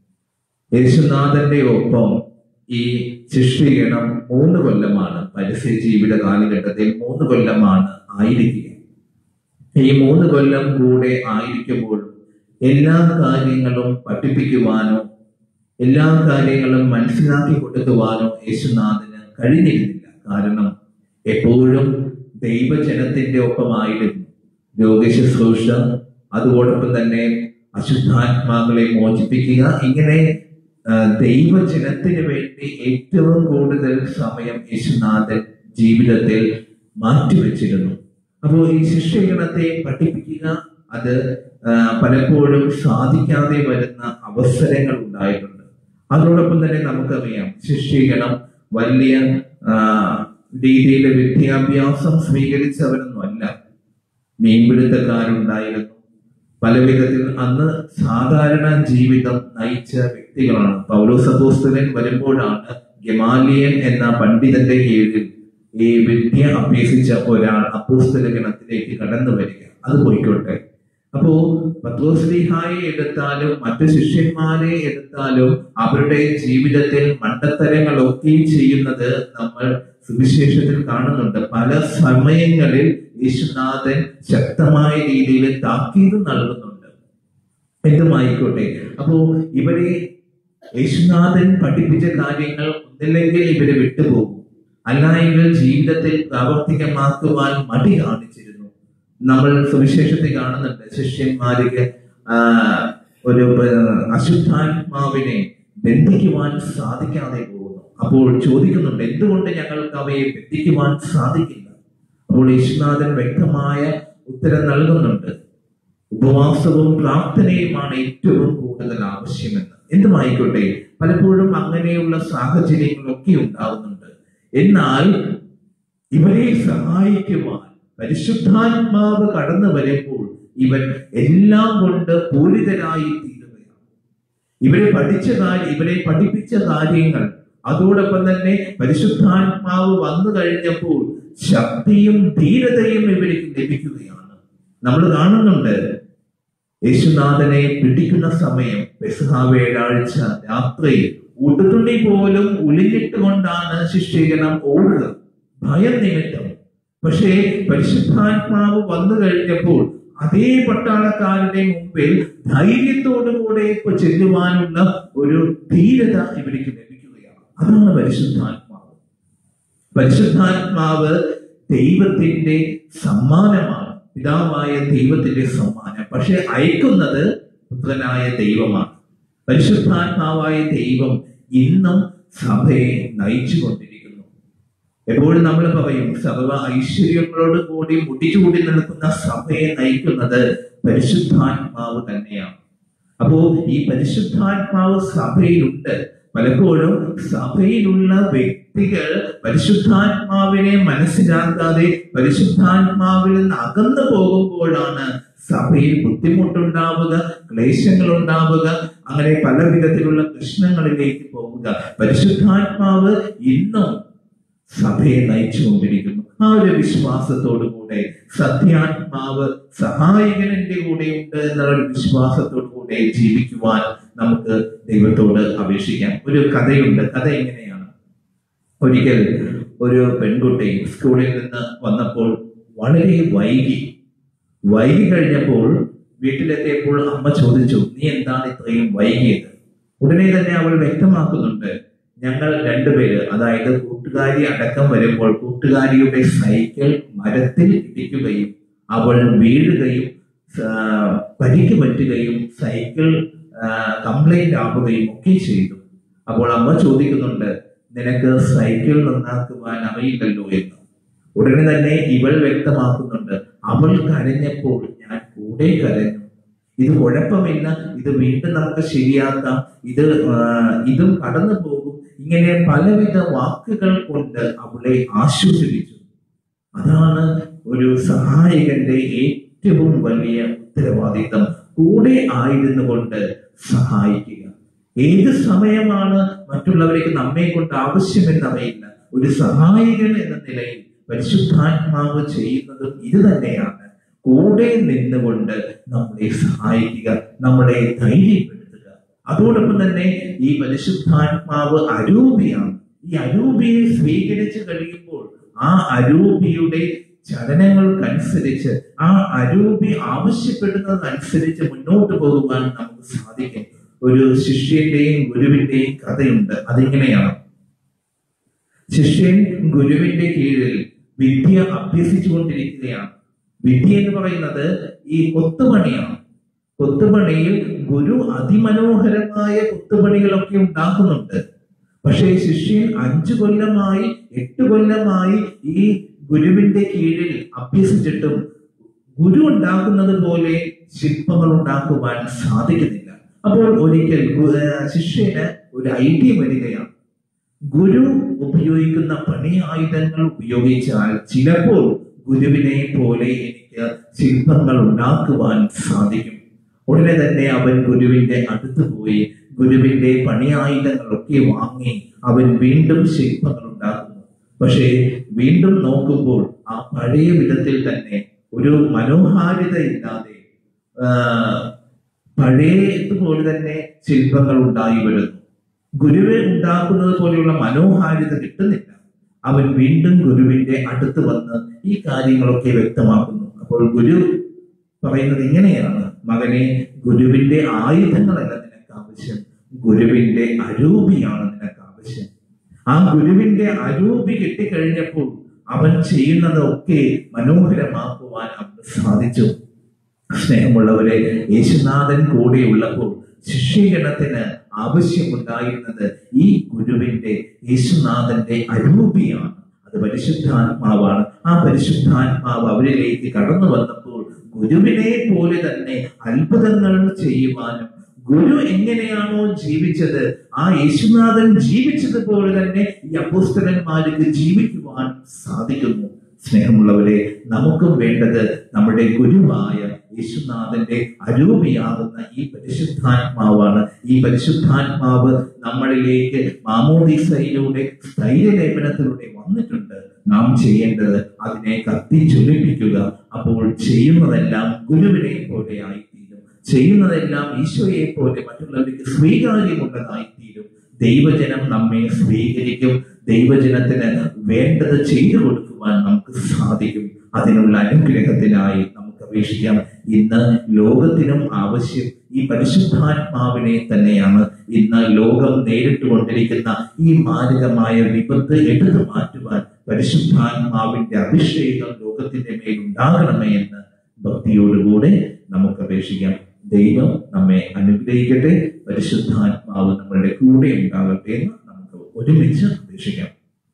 യേശുനാഥന്റെ ഒപ്പം ഈ ശിഷ്ടീകരണം മൂന്ന് കൊല്ലമാണ് പരസ്യ ജീവിത കാലഘട്ടത്തിൽ മൂന്ന് കൊല്ലമാണ് ആയിരിക്കുക ഈ മൂന്ന് കൊല്ലം കൂടെ ആയിരിക്കുമ്പോൾ എല്ലാ കാര്യങ്ങളും പഠിപ്പിക്കുവാനോ എല്ലാ കാര്യങ്ങളും മനസ്സിലാക്കി കൊടുക്കുവാനോ യേശുനാഥന് കഴിഞ്ഞിരുന്നില്ല കാരണം എപ്പോഴും ദൈവജനത്തിന്റെ ഒപ്പമായിരുന്നു രോഗശുശ്രൂഷ അതോടൊപ്പം തന്നെ അശുദ്ധാത്മാക്കളെ മോചിപ്പിക്കുക ഇങ്ങനെ ആ, ദൈവജനത്തിന് വേണ്ടി ഏറ്റവും കൂടുതൽ സമയം യേശുനാഥൻ ജീവിതത്തിൽ മാറ്റിവെച്ചിരുന്നു അപ്പോൾ ഈ ശിക്ഷീകരണത്തെ പഠിപ്പിക്കുക അത് ആ, പലപ്പോഴും സാധിക്കാതെ വരുന്ന അവസരങ്ങൾ ഉണ്ടായിട്ടുണ്ട് അതോടൊപ്പം തന്നെ നമുക്കറിയാം ശിക്ഷീകരണം വലിയ ആ, രീതിയിലെ വിദ്യാഭ്യാസം സ്വീകരിച്ചവരൊന്നും അല്ല മീൻപിടുത്തക്കാരുണ്ടായിരുന്നു പല വിധത്തിൽ അന്ന് സാധാരണ ജീവിതം നയിച്ച വ്യക്തികളാണ് പൗലോസ് അപ്പോസ്തലൻ വരുമ്പോഴാണ് ഗമാലിയൻ എന്ന പണ്ഡിതന്റെ കീഴിൽ ഈ വിദ്യ അഭ്യസിച്ച ഒരാൾ അപ്പോസ്തല ഗണത്തിലേക്ക് കടന്നു വരിക അത് പോയിക്കോട്ടെ അപ്പോ പത്രോസ്ലിഹായെ എടുത്താലും മറ്റു ശിഷ്യന്മാരെ എടുത്താലും അവരുടെ ജീവിതത്തിൽ മണ്ടത്തരങ്ങളൊക്കെ ചെയ്യുന്നത് നമ്മൾ സുവിശേഷത്തിൽ കാണുന്നുണ്ട് പല സമയങ്ങളിൽ യേശുനാഥൻ ശക്തമായ രീതിയിൽ താക്കീത് നൽകുന്നുണ്ട് എന്തുമായിക്കോട്ടെ അപ്പോ ഇവരെ യേശുനാഥൻ പഠിപ്പിച്ച കാര്യങ്ങൾ ഒന്നില്ലെങ്കിൽ ഇവരെ വിട്ടുപോകും അല്ലായെങ്കിൽ ജീവിതത്തിൽ പ്രാവർത്തികമാക്കുവാൻ മടി കാണിച്ചിരുന്നു നമ്മൾ സുവിശേഷത്തിൽ കാണുന്നുണ്ട് ശിഷ്യന്മാർക്ക് ആ, ഒരു ആ, അശുദ്ധാത്മാവിനെ ബന്ധിക്കുവാൻ സാധിക്കാതെ പോകുന്നു അപ്പോൾ ചോദിക്കുന്നുണ്ട് എന്തുകൊണ്ട് ഞങ്ങൾക്ക് അവയെ ബന്ധിക്കുവാൻ സാധിക്കില്ല അപ്പോൾ യേശുനാഥൻ വ്യക്തമായ ഉത്തരം നൽകുന്നുണ്ട് ഉപവാസവും പ്രാർത്ഥനയുമാണ് ഏറ്റവും കൂടുതൽ ആവശ്യമെന്ന് എന്തുമായിക്കോട്ടെ പലപ്പോഴും അങ്ങനെയുള്ള സാഹചര്യങ്ങളൊക്കെ ഉണ്ടാവുന്നുണ്ട് എന്നാൽ ഇവരെ സഹായിക്കുവാൻ പരിശുദ്ധാത്മാവ് കടന്നു വരുമ്പോൾ ഇവൻ എല്ലാം കൊണ്ട് പൂരിതരായി തീരുകയാണ് ഇവരെ പഠിച്ച കാര്യം ഇവരെ പഠിപ്പിച്ച കാര്യങ്ങൾ അതോടൊപ്പം തന്നെ പരിശുദ്ധാത്മാവ് വന്നു കഴിഞ്ഞപ്പോൾ ശക്തിയും ധീരതയും ഇവർക്ക് ലഭിക്കുകയാണ് നമ്മൾ കാണുന്നുണ്ട് യേശുനാഥനെ പിടിക്കുന്ന സമയം പെസഹ വേഴാഴ്ച രാത്രി ഉടുതുണി പോലും ഉലിഞ്ഞിട്ടുകൊണ്ടാണ് ശിക്ഷീകരണം ഓടുക ഭയം നിമിത്തം പക്ഷേ പരിശുദ്ധാത്മാവ് വന്നു കഴിഞ്ഞപ്പോൾ അതേ പട്ടാളക്കാരുടെ മുമ്പിൽ ധൈര്യത്തോടുകൂടെ ഇപ്പൊ ചെല്ലുവാനുള്ള ഒരു ധീരത ഇവർക്ക് ലഭിക്കുകയാണ് അതാണ് പരിശുദ്ധാത്മാവ് പരിശുദ്ധാത്മാവ് ദൈവത്തിന്റെ സമ്മാനമാണ് പിതാവായ ദൈവത്തിന്റെ സമ്മാനം പക്ഷെ അയക്കുന്നത് പുത്രനായ ദൈവമാണ് പരിശുദ്ധാത്മാവായ ദൈവം ഇന്നും സഭയെ നയിച്ചുകൊണ്ടിരിക്കുന്നു എപ്പോഴും നമ്മൾ പറയും സർവ ഐശ്വര്യങ്ങളോട് കൂടി മുടിചൂടി നിൽക്കുന്ന സഭയെ നയിക്കുന്നത് പരിശുദ്ധാത്മാവ് തന്നെയാണ് അപ്പോ ഈ പരിശുദ്ധാത്മാവ് സഭയിലുണ്ട് പലപ്പോഴും സഭയിലുള്ള വ്യക്തികൾ പരിശുദ്ധാത്മാവിനെ മനസ്സിലാക്കാതെ പരിശുദ്ധാത്മാവിൽ നിന്ന് അകന്നു പോകുമ്പോഴാണ് സഭയിൽ ബുദ്ധിമുട്ടുണ്ടാവുക ക്ലേശങ്ങൾ ഉണ്ടാവുക അങ്ങനെ പല വിധത്തിലുള്ള പ്രശ്നങ്ങളിലേക്ക് പോവുക പരിശുദ്ധാത്മാവ് ഇന്നും സഭയെ നയിച്ചുകൊണ്ടിരിക്കുന്നു ആ ഒരു വിശ്വാസത്തോടു കൂടെ സത്യാത്മാവ് സഹായകൻ എന്റെ കൂടെ ഉണ്ട് എന്നുള്ള ഒരു വിശ്വാസത്തോടു കൂടെ ജീവിക്കുവാൻ നമുക്ക് ദൈവത്തോട് അപേക്ഷിക്കാം ഒരു കഥയുണ്ട് കഥ എങ്ങനെയാണ് ഒരിക്കൽ ഒരു പെൺകുട്ടി സ്കൂളിൽ നിന്ന് വന്നപ്പോൾ വളരെ വൈകി വൈകി കഴിഞ്ഞപ്പോൾ വീട്ടിലെത്തിയപ്പോൾ അമ്മ ചോദിച്ചു നീ എന്താണ് ഇത്രയും വൈകിയത് ഉടനെ തന്നെ അവൾ വ്യക്തമാക്കുന്നുണ്ട് ഞങ്ങൾ രണ്ടുപേര് അതായത് കൂട്ടുകാരി അടക്കം വരുമ്പോൾ കൂട്ടുകാരിയുടെ സൈക്കിൾ മരത്തിൽ ഇടിക്കുകയും അവൾ വീഴുകയും ആ, പരിക്ക് പറ്റുകയും സൈക്കിൾ കംപ്ലൈന്റ് ആവുകയും ഒക്കെ ചെയ്തു അപ്പോൾ അമ്മ ചോദിക്കുന്നുണ്ട് നിനക്ക് സൈക്കിൾ നന്നാക്കുവാൻ അറിയില്ലല്ലോ എന്ന് ഉടനെ തന്നെ ഇവൾ വ്യക്തമാക്കുന്നുണ്ട് അവൾ കരഞ്ഞപ്പോൾ ഞാൻ കൂടെ കരഞ്ഞു ഇത് കുഴപ്പമില്ല ഇത് വീണ്ടും നമുക്ക് ശരിയാക്കാം ഇത് ആ, ഇതും കടന്നു പോകും ഇങ്ങനെ പലവിധ വാക്കുകൾ കൊണ്ട് അവളെ ആശ്വസിപ്പിച്ചു അതാണ് ഒരു സഹായകന്റെ ഏറ്റവും വലിയ ഉത്തരവാദിത്തം കൂടെ ആയിരുന്നു കൊണ്ട് സഹായിക്കുക ഏത് സമയമാണ് മറ്റുള്ളവർക്ക് നമ്മെ കൊണ്ട് ആവശ്യമെന്നറിയില്ല ഒരു സഹായകൻ എന്ന നിലയിൽ പരിശുദ്ധാത്മാവ് ചെയ്യുന്നതും ഇത് തന്നെയാണ് കൂടെ നിന്നുകൊണ്ട് നമ്മളെ സഹായിക്കുക നമ്മളെ ധൈര്യപ്പെടുത്തുക അതോടൊപ്പം തന്നെ ഈ പരിശുദ്ധാത്മാവ് അരൂപിയാണ് ഈ അരൂപിയെ സ്വീകരിച്ചു കഴിയുമ്പോൾ ആ അരൂപിയുടെ ചലനങ്ങൾക്കനുസരിച്ച് ആ അരൂപി ആവശ്യപ്പെടുന്നതനുസരിച്ച് മുന്നോട്ട് പോകുവാൻ നമുക്ക് സാധിക്കും ഒരു ശിഷ്യന്റെയും ഗുരുവിന്റെയും കഥയുണ്ട് അതിങ്ങനെയാണ് ശിഷ്യൻ ഗുരുവിന്റെ കീഴിൽ വിദ്യ അഭ്യസിച്ചുകൊണ്ടിരിക്കുകയാണ് വിദ്യ എന്ന് പറയുന്നത് ഈ കൊത്തുപണിയാണ് കൊത്തുപണിയിൽ ഗുരു അതിമനോഹരമായ കൊത്തുപണികളൊക്കെ ഉണ്ടാക്കുന്നുണ്ട് പക്ഷേ ശിഷ്യൻ അഞ്ചു കൊല്ലമായി എട്ട് കൊല്ലമായി ഈ ഗുരുവിന്റെ കീഴിൽ അഭ്യസിച്ചിട്ടും ഗുരു ഉണ്ടാക്കുന്നത് പോലെ ശില്പങ്ങൾ ഉണ്ടാക്കുവാൻ സാധിക്കുന്നില്ല അപ്പോൾ ഒരിക്കൽ ഗു- ഏർ ശിഷ്യന് ഒരു ഐഡിയ വരികയാണ് ഗുരു ഉപയോഗിക്കുന്ന പണി ആയുധങ്ങൾ ഉപയോഗിച്ചാൽ ചിലപ്പോൾ ഗുരുവിനെ പോലെ എനിക്ക് ശില്പങ്ങൾ ഉണ്ടാക്കുവാൻ സാധിക്കും ഉടനെ തന്നെ അവൻ ഗുരുവിന്റെ അടുത്ത് പോയി ഗുരുവിന്റെ പണിയായുധങ്ങളൊക്കെ വാങ്ങി അവൻ വീണ്ടും ശില്പങ്ങൾ ഉണ്ടാക്കുന്നു പക്ഷേ വീണ്ടും നോക്കുമ്പോൾ ആ പഴയ വിധത്തിൽ തന്നെ ഒരു മനോഹാരിത ഇല്ലാതെ ആ, പഴയതുപോലെ തന്നെ ശില്പങ്ങൾ ഉണ്ടായി വരുന്നു ഗുരുവ് ഉണ്ടാക്കുന്നത് പോലെയുള്ള മനോഹാരിത കിട്ടുന്നില്ല അവൻ വീണ്ടും ഗുരുവിന്റെ അടുത്ത് വന്ന് ഈ കാര്യങ്ങളൊക്കെ വ്യക്തമാക്കുന്നു അപ്പോൾ ഗുരു പറയുന്നത് ഇങ്ങനെയാണ് മകനെ ഗുരുവിന്റെ ആയുധങ്ങളല്ല നിനക്ക് ആവശ്യം ഗുരുവിന്റെ അരൂപിയാണ് നിനക്ക് ആവശ്യം ആ ഗുരുവിന്റെ അരൂപി കിട്ടിക്കഴിഞ്ഞപ്പോൾ അവൻ ചെയ്യുന്നതൊക്കെ മനോഹരമാക്കുവാൻ അവന് സാധിച്ചു സ്നേഹമുള്ളവരെ യേശുനാഥൻ കൂടെയുള്ളപ്പോൾ ശിഷ്യഗണത്തിന് ആവശ്യമുണ്ടായിരുന്നത് ഈ ഗുരുവിന്റെ യേശുനാഥന്റെ അരൂപിയാണ് അത് പരിശുദ്ധാത്മാവാണ് ആ പരിശുദ്ധാത്മാവ് അവരിലേക്ക് കടന്നു വന്നപ്പോൾ ഗുരുവിനെ പോലെ തന്നെ അത്ഭുതങ്ങൾ ചെയ്യുവാനും ഗുരു എങ്ങനെയാണോ ജീവിച്ചത് ആ യേശുനാഥൻ ജീവിച്ചതുപോലെ തന്നെ ഈ അപ്പോസ്തലന്മാർക്ക് ജീവിക്കുവാൻ സാധിക്കുന്നു സ്നേഹമുള്ളവരെ നമുക്കും വേണ്ടത് നമ്മുടെ ഗുരുവായ യേശുനാഥന്റെ അരൂപിയാകുന്ന ഈ പരിശുദ്ധാത്മാവാണ് ഈ പരിശുദ്ധാത്മാവ് നമ്മളിലേക്ക് മാമോദിസയിലൂടെ സ്ഥൈര്യലേപനത്തിലൂടെ വന്നിട്ടുണ്ട് നാം ചെയ്യേണ്ടത് അതിനെ കത്തി ജ്വലിപ്പിക്കുക അപ്പോൾ ചെയ്യുന്നതെല്ലാം ഗുരുവിനെ പോലെ ആയിത്തീരും ചെയ്യുന്നതെല്ലാം ഈശോയെ പോലെ മറ്റുള്ളവർക്ക് സ്വീകാര്യമുള്ളതായിത്തീരും ദൈവജനം നമ്മെ സ്വീകരിക്കും ദൈവജനത്തിന് വേണ്ടത് ചെയ്തു കൊടുക്കുവാൻ നമുക്ക് സാധിക്കും അതിനുള്ള അനുഗ്രഹത്തിനായി നമുക്ക് അപേക്ഷിക്കാം ഇന്ന് ലോകത്തിനും ആവശ്യം ഈ പരിശുദ്ധാത്മാവിനെ തന്നെയാണ് ഇന്ന് ലോകം നേരിട്ടുകൊണ്ടിരിക്കുന്ന ഈ മാരകമായ വിപത്ത് എടുത്തു മാറ്റുവാൻ പരിശുദ്ധാത്മാവിന്റെ അഭിഷേകം ലോകത്തിന്റെ മേൽ ഉണ്ടാകണമേ എന്ന് ഭക്തിയോടുകൂടെ നമുക്ക് അപേക്ഷിക്കാം ദൈവം നമ്മെ അനുഗ്രഹിക്കട്ടെ പരിശുദ്ധാത്മാവ് നമ്മളുടെ കൂടെ ഉണ്ടാകട്ടെ എന്ന് നമുക്ക് ഒരുമിച്ച് അപേക്ഷിക്കാം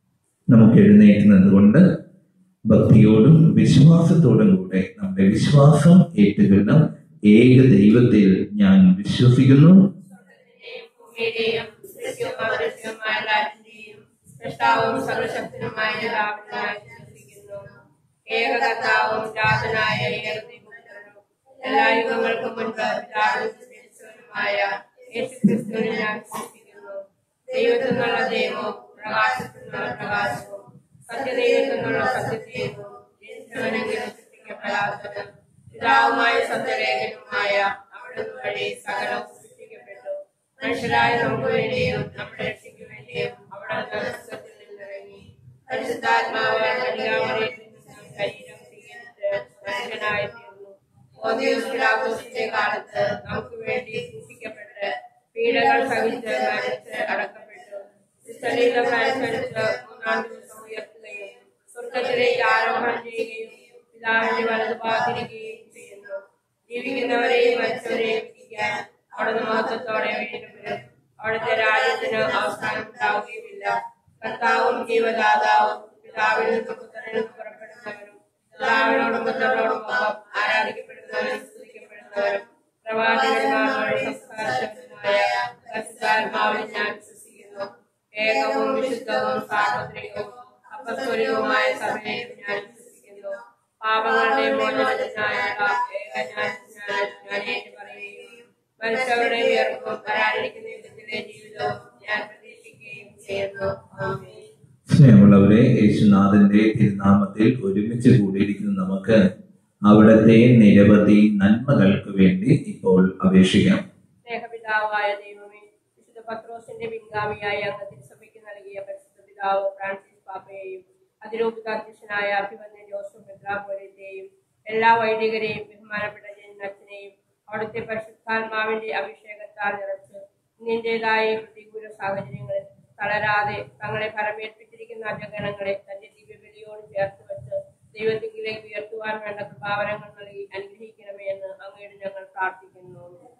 നമുക്ക് എഴുന്നേറ്റുന്നത് കൊണ്ട് ഭക്തിയോടും വിശ്വാസത്തോടും കൂടെ നമ്മുടെ വിശ്വാസം ഏറ്റുകൊള്ളും ഏക ദൈവത്തിൽ ഞാൻ വിശ്വസിക്കുന്നു സ്വർഗ്ഗത്തിന്റെയും ഭൂമിയുടെയും സൃഷ്ടിയും അദൃശ്യവുമായ എല്ലാറ്റിന്റെയും സൃഷ്ടാവും സർവശക്തനുമായ പിതാവിൽ ഞാൻ വിശ്വസിക്കുന്നു ഏകകർത്താവും ജാതനായ ഏകദൈവപുത്രനും എല്ലാ യുഗങ്ങൾക്കും മുൻപ് പിതാവിനും സൃഷ്ടിച്ചവനുമായ യേശുക്രിസ്തുവിനെ ഞാൻ വിശ്വസിക്കുന്നു ദൈവത്തിൽ നിന്നുള്ള ദൈവവും പ്രകാശത്തിൽ നിന്നുള്ള പ്രകാശവും സത്യദൈവത്തിൽ നിന്നുള്ള സത്യദൈവവും ജനിച്ചവനെങ്കിലും സൃഷ്ടിക്കപ്പെടാത്തവനും പിതാവുമായ സത്യരേഖനുമായ അവിടുന്ന് വഴി സകലം സൃഷ്ടിക്കപ്പെട്ടു മനുഷ്യരായ നമുക്ക് വേണ്ടിയും നമ്മുടെ രക്ഷയ്ക്ക് വേണ്ടിയും അവിടെ സ്വർഗ്ഗത്തിൽ നിന്നിറങ്ങി പരിശുദ്ധാത്മാവ് കന്യാമറിയത്തിൽ നിന്നും ശരീരം സ്വീകരിച്ച് മനുഷ്യനായി തീർന്നു ഓദിയോസ് പിലാത്തോസിന്റെ കാലത്ത് നമുക്ക് വേണ്ടി സൂക്ഷിക്കപ്പെട്ട് പീഡകൾ സഹിച്ച് മരിച്ച് അടക്കപ്പെട്ടു ശരീരമനുസരിച്ച് മൂന്നാം ദിവസം ഉയർത്തുകയും സ്വർഗത്തിലേക്ക് ആരോഹണം ചെയ്യുകയും പിതാവിന്റെ വലത് പാതിരിക്കുകയും ചെയ്യുന്നു ജീവിക്കുന്നവരെയും മരിച്ചവരെയും വിധിക്കാൻ അവിടുന്ന് മഹത്വത്തോടെ വീണ്ടും വരും അവിടുത്തെ രാജ്യത്തിന് അവസാനം ഉണ്ടാവുകയുമില്ല കർത്താവും ജീവദാതാവും പിതാവിൽ നിന്ന് പുത്രനിൽ നിന്ന് പുറപ്പെടുന്നവരും പിതാവിനോടും പുത്രനോടും ഒപ്പം ആരാധിക്കപ്പെടുന്നവരും സ്തുതിക്കപ്പെടുന്നവരും പ്രവാചകന്മാരോട് സംസ്കാരശക്തമായ പരിശുദ്ധാത്മാവിൽ ഞാൻ വിശ്വസിക്കുന്നു ഏകവും വിശുദ്ധവും സാർവത്രികവും അപസ്വരവുമായ സഭയിൽ ഞാൻ വിശ്വസിക്കുന്നു പാപങ്ങളുടെ മോചനത്തിനായ ഏകജ്ഞാനത്തിനായി ഞാൻ ഏറ്റു പറയുകയും മനുഷ്യരുടെ ഉയർപ്പും വരാനിരിക്കുന്ന യുഗത്തിലെ ജീവിതവും ഞാൻ പ്രതീക്ഷിക്കുകയും ചെയ്യുന്നു ആമേൻ സ്നേഹമുള്ളവരെ യേശുനാഥന്റെ തിരുനാമത്തിൽ ഒരുമിച്ച് കൂടിയിരിക്കുന്ന നമുക്ക് അവിടത്തെ നിരവധി നന്മകൾക്ക് വേണ്ടി ഇപ്പോൾ അപേക്ഷിക്കാം സ്നേഹപിതാവായ ദൈവമേ വിശുദ്ധ പത്രോസിന്റെ പിൻഗാമിയായി അങ്ങ് തിരുസഭയ്ക്ക് നൽകിയ പരിശുദ്ധ പിതാവ് ഫ്രാൻസിസ് പാപ്പയെയും അതിരൂപത അധ്യക്ഷനായ അഭിമന്യ ജോസഫ് മെത്രാപോലിന്റെയും എല്ലാ വൈദികരെയും ബഹുമാനപ്പെട്ട ജനത്തിനെയും അവിടുത്തെ പരിശുദ്ധാത്മാവിന്റെ അഭിഷേകത്താൽ നിറച്ച് ഇന്നിൻ്റെതായ പ്രതികൂല സാഹചര്യങ്ങളിൽ തളരാതെ തങ്ങളെ ഫലമേൽപ്പിച്ചിരിക്കുന്ന അജഗണങ്ങളെ തന്റെ ദിവ്യബലിയോട് ചേർത്ത് വെച്ച് ദൈവത്തിലേക്ക് ഉയർത്തുവാൻ വേണ്ട കൃപാവരങ്ങൾ നൽകി അനുഗ്രഹിക്കണമേ എന്ന് അങ്ങയോട് ഞങ്ങൾ പ്രാർത്ഥിക്കുന്നു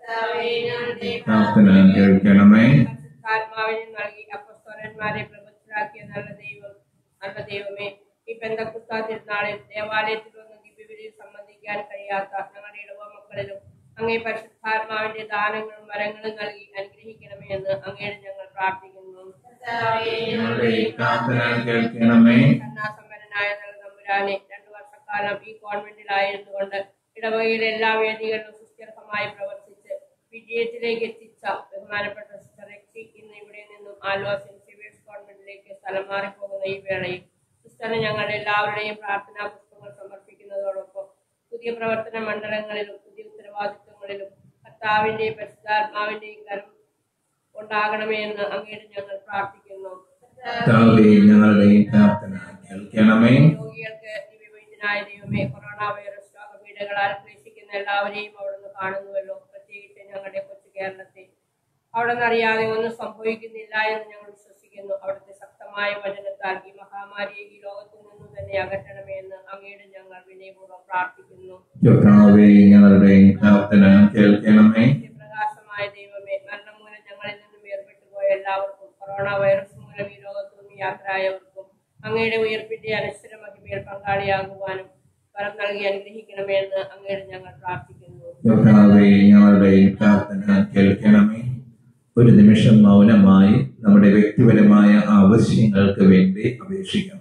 പ്രാർത്ഥന കേൾക്കണമേ പരിശുദ്ധാത്മാവിനെ നൽകി അപ്പസ്തോലന്മാരെ പ്രബുദ്ധരാക്കിയ നല്ല ദൈവം നല്ല ദൈവമേ ഈ പെന്തക്കുസ്താ തിരുനാളിൽ ദേവാലയത്തിൽ വന്ന് ദിവ്യബലിയിൽ സംബന്ധിക്കാൻ കഴിയാത്ത ഞങ്ങളുടെ ഇടവ മക്കളിലും അങ്ങേ പരിശുദ്ധാത്മാവിന്റെ ദാനങ്ങളും വരങ്ങളും നൽകി അനുഗ്രഹിക്കണമേ എന്ന് അങ്ങയോട് ഞങ്ങൾ പ്രാർത്ഥിക്കുന്നു ഞങ്ങളുടെ ഈ പ്രാർത്ഥന കേൾക്കണമേ കരുണാസമ്പന്നനായ നല്ല തമ്പുരാനെ രണ്ടു വർഷക്കാലം ഈ കോൺവെന്റിലായിരുന്നു കൊണ്ട് ഇടവകയിലെ എല്ലാ വേദികളിലും സുസ്ഥിരമായി പ്രവർത്തിച്ച് വിജയത്തിലേക്ക് എത്തിച്ച ബഹുമാനപ്പെട്ട സിസ്റ്റർ രക്ഷി ഇന്ന് ഇവിടെ നിന്നും ആലുവ സെന്റ് സേവിയേഴ്സ് കോൺവെന്റിലേക്ക് സ്ഥലം മാറിപ്പോകുന്ന ഈ വേളയിൽ സിസ്റ്ററിന് ഞങ്ങളുടെ എല്ലാവരുടെയും പ്രാർത്ഥനാ പുഷ്പങ്ങൾ സമർപ്പിക്കുന്നതോടൊപ്പം പുതിയ പ്രവർത്തന മണ്ഡലങ്ങളിലും പുതിയ ഉത്തരവാദിത്വങ്ങളിലും കർത്താവിന്റെയും പരിശുദ്ധാത്മാവിന്റെയും കരം ഉണ്ടാകണമേ എന്ന് അങ്ങയുടെ ഞങ്ങൾ പ്രാർത്ഥിക്കുന്നു കർത്താവേ ഞങ്ങളുടെ ഈ പ്രാർത്ഥന കേൾക്കണമേ രോഗികൾക്ക് ദിവ്യവൈദ്യനായ ദൈവമേ കൊറോണ വൈറസ് രോഗപീഠകളാൽ ക്ലേശിക്കുന്ന എല്ലാവരെയും അവിടുന്ന് കാണുന്നുവല്ലോ പ്രത്യേകിച്ച് ഞങ്ങളുടെ കൊച്ചു കേരളത്തെ അവിടുന്ന് അറിയാതെ ഒന്നും സംഭവിക്കുന്നില്ല എന്ന് ഞങ്ങൾ വിശ്വസിക്കുന്നു അവിടുത്തെ ശക്തമായ വചനത്താൽ ഈ മഹാമാരിയെ ഈ ലോകത്തിൽ നിന്നും തന്നെ അകറ്റണമേ എന്ന് അങ്ങയുടെ ഞങ്ങൾ വിനയപൂർവ്വം പ്രാർത്ഥിക്കുന്നു കർത്താവേ ഞങ്ങളുടെ ഈ പ്രാർത്ഥന കേൾക്കണമേ പ്രകാശമായ ദൈവമേ മരണം മൂലം ഞങ്ങളിൽ നിന്നും വേർപെട്ടു പോയ എല്ലാവർക്കും കൊറോണ വൈറസ് മൂലം ഈ ലോകത്തും യാത്രയായവർക്കും അങ്ങയുടെ ഉയർപ്പിന്റെ അനശ്വര മഹിമയിൽ പങ്കാളിയാകുവാനും വരം നൽകി അനുഗ്രഹിക്കണമേ എന്ന് അങ്ങയുടെ ഞങ്ങൾ പ്രാർത്ഥിക്കുന്നു കർത്താവേ ഞങ്ങളുടെ ഈ പ്രാർത്ഥന കേൾക്കണമേ ഒരു നിമിഷം മൗനമായി നമ്മുടെ വ്യക്തിപരമായ ആവശ്യങ്ങൾക്ക് വേണ്ടി അപേക്ഷിക്കാം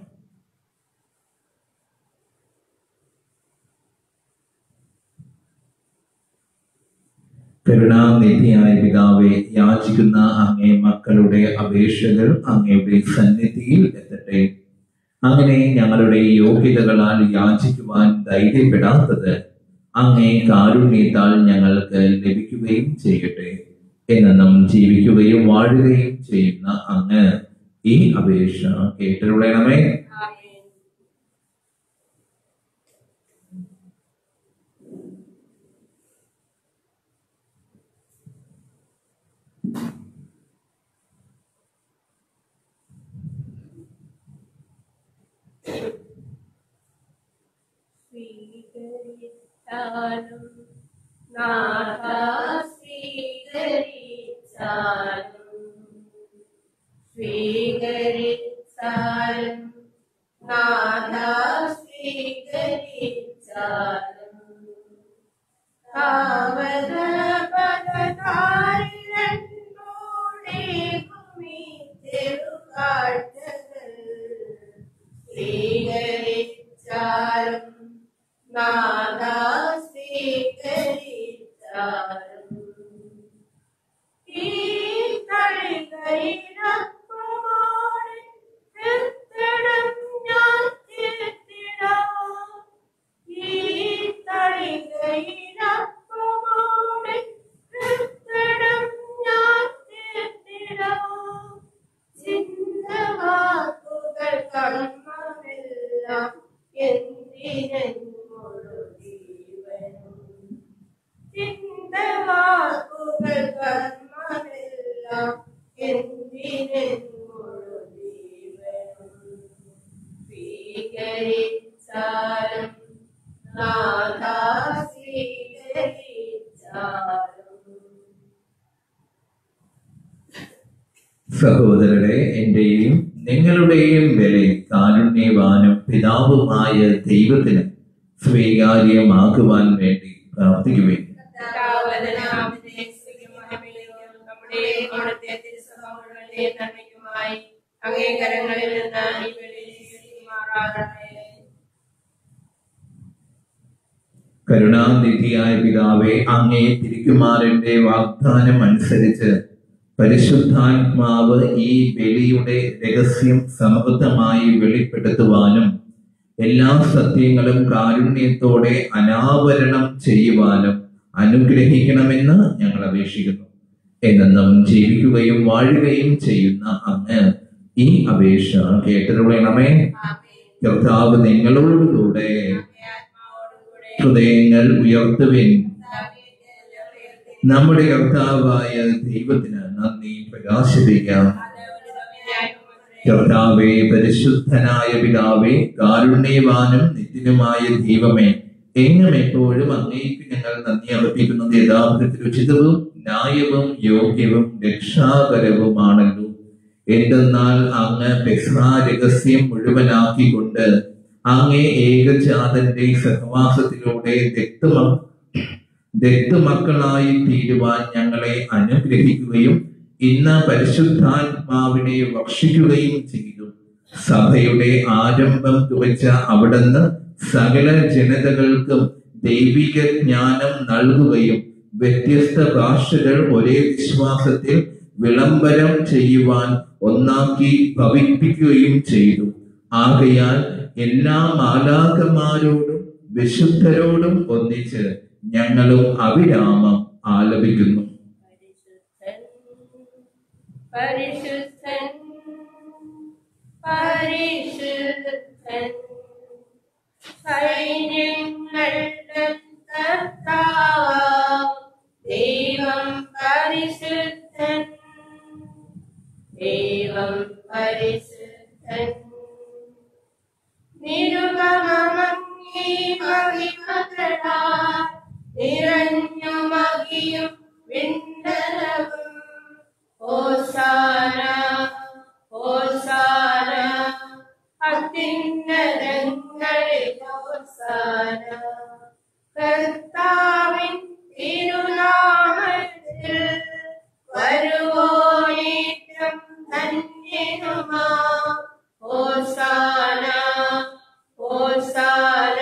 കരുണാനിധിയായ പിതാവെ യാചിക്കുന്ന അങ്ങേ മക്കളുടെ അപേക്ഷകൾ അങ്ങയുടെ സന്നിധിയിൽ എത്തട്ടെ അങ്ങനെ ഞങ്ങളുടെ യോഗ്യതകളാൽ യാചിക്കുവാൻ ധൈര്യപ്പെടാത്തത് അങ്ങേ കാരുണ്യത്താൽ ഞങ്ങൾക്ക് ലഭിക്കുകയും ചെയ്യട്ടെ എന്നും ജീവിക്കുകയും വാഴുകയും ചെയ്യുന്ന അങ്ങ് ഈ അപേക്ഷ കേട്ടുകൊള്ളണമേ ആമേൻ സ്വീകരിച്ചാലും നാഥ സ്വീകരിച്ചാലും സ്വീകരിച്ചാലും സ്വീകരിച്ചാലും നാഥ സ്വീകരിച്ചാലും ഈ തളികയിലപ്പമാണ് എത്തണം ഞാൻ ചേർത്തിടാം ഈ തളികയിലപ്പമാണ് എത്തണം ഞാൻ ചേർത്തിടാം ചിന്തവാക്കുകൾ കർമ്മമെല്ലാം എന്തിനൊരു ജീവനും ചിന്തവാക്കുകൾ കർമ്മമെല്ലാം എന്തിനൊരു ജീവനും സ്വീകരിച്ചാലും നാഥാ സ്വീകരിച്ചാലും സഹോദരരെ എന്റെയും നിങ്ങളുടെയും ബലി കാരുണ്യവാനും പിതാവുമായ ദൈവത്തിന് സ്വീകാര്യമാക്കുവാൻ വേണ്ടി പ്രാർത്ഥിക്കുവേൻ നന്മയ്ക്കുമായി അംഗീകാരങ്ങളിൽ നിന്ന് ഈ വെളി സ്വീകരിക്കുമാറാകട്ടെ കരുണാനിധിയായ പിതാവേ അങ്ങേ തിരിക്കുമാരന്റെ വാഗ്ദാനം അനുസരിച്ച് പരിശുദ്ധാത്മാവ് ഈ ബലിയുടെ രഹസ്യം സമൃദ്ധമായി വെളിപ്പെടുത്തുവാനും എല്ലാ സത്യങ്ങളും കാരുണ്യത്തോടെ അനാവരണം ചെയ്യുവാനും അനുഗ്രഹിക്കണമെന്ന് ഞങ്ങൾ അപേക്ഷിക്കുന്നു എന്നെന്നും ജീവിക്കുകയും വാഴുകയും ചെയ്യുന്ന അങ്ങ് ഈ അപേക്ഷ കേട്ടരുളണമേ കർത്താവ് നിങ്ങളോടുകൂടെ ഹൃദയങ്ങൾ ഉയർത്തുവിൻ നമ്മുടെ കർത്താവായ ദൈവത്തിന് നന്ദി പ്രകാശിപ്പിക്കാം കർത്താവേ പരിശുദ്ധനായ പിതാവേ കാരുണ്യവാനും നിത്യനുമായ ദൈവമേ എങ്ങും എപ്പോഴും അങ്ങേക്ക് ഞങ്ങൾ നന്ദി അർപ്പിക്കുന്നത് യഥാർത്ഥത്തിൽ ഉചിതവും ന്യായവും യോഗ്യവും രക്ഷാകരവുമാണല്ലോ എന്തെന്നാൽ അങ്ങ് പെസ്രാ രഹസ്യം മുഴുവനാക്കിക്കൊണ്ട് അങ്ങേ ഏകജാതന്റെ സഹവാസത്തിലൂടെ ദക്തമ ദത്തുമക്കളായി തീരുവാൻ ഞങ്ങളെ അനുഗ്രഹിക്കുകയും ഇന്ന് പരിശുദ്ധാത്മാവിനെ ഭക്ഷിക്കുകയും ചെയ്തു സഭയുടെ ആരംഭം കുറിച്ച അവിടുന്ന് സകല ജനതകൾക്കും ദൈവിക ജ്ഞാനം നൽകുകയും വ്യത്യസ്ത ഭാഷകൾ ഒരേ വിശ്വാസത്തിൽ വിളംബരം ചെയ്യുവാൻ ഒന്നാക്കി ഭവിപ്പിക്കുകയും ചെയ്തു ആകയാൽ എല്ലാ മാലാകന്മാരോടും വിശുദ്ധരോടും ഒന്നിച്ച് ഞങ്ങളും അവിരാമം ആലപിക്കുന്നു പരിശുദ്ധൻ പരിശുദ്ധൻ സൈന്യങ്ങളുടെ കർത്താവ് ദൈവം പരിശുദ്ധൻ ദൈവം പരിശുദ്ധൻ നിരുപമങ്ങി മഹിമകളാ നിറഞ്ഞു മകിയും വിണ്ടലവും ഓസാന ഓസാന അത്യുന്നതങ്ങളിൽ ഓസാന കർത്താവിൻ തിരുനാമത്തിൽ വരുവോനേറ്റം ധന്യനുമാ ഓസാന ഓസാന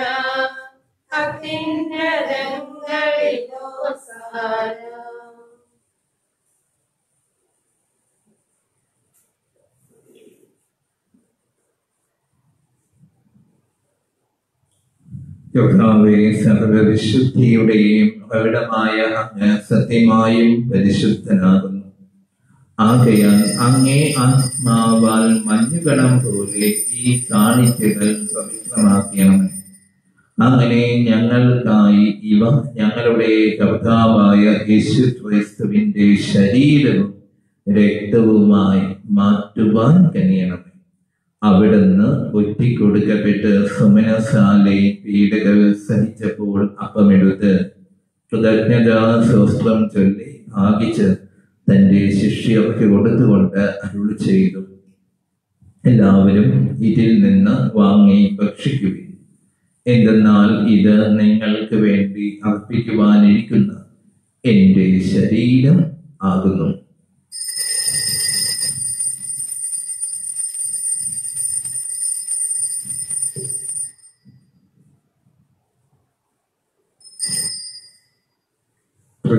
അത്യുന്നതങ്ങളിൽ ഓസാന കർത്താവെ സർവവിശുദ്ധിയുടെയും പ്രകടമായ അങ്ങ് സത്യമായും പരിശുദ്ധനാകുന്നു ആകയാൽ അങ്ങേ ആത്മാവാൽ മഞ്ഞുകണം പോലെ ഈ കാണിക്കകൾ പവിത്രമാക്കണമേ അങ്ങനെ ഞങ്ങൾക്കായി ഇവ ഞങ്ങളുടെ കർത്താവായ യേശു ക്രിസ്തുവിന്റെ ശരീരവും രക്തവുമായി മാറ്റുവാൻ കനിയണമേ അവിടുന്ന് ഒറ്റിക്കൊടുക്കപ്പെട്ട് സുമനസാലെ പീഡകൾ സഹിച്ചപ്പോൾ അപ്പമെടുത്ത് കൃതജ്ഞതാ സ്വസ്ത്രം ചൊല്ലി ഭാഗിച്ച് തന്റെ ശിഷ്യർക്ക് കൊടുത്തുകൊണ്ട് അരുൾ ചെയ്തു എല്ലാവരും ഇതിൽ നിന്ന് വാങ്ങി ഭക്ഷിക്കുവിൻ എന്തെന്നാൽ ഇത് നിങ്ങൾക്ക് വേണ്ടി അർപ്പിക്കുവാനിരിക്കുന്ന എന്റെ ശരീരം ആകുന്നു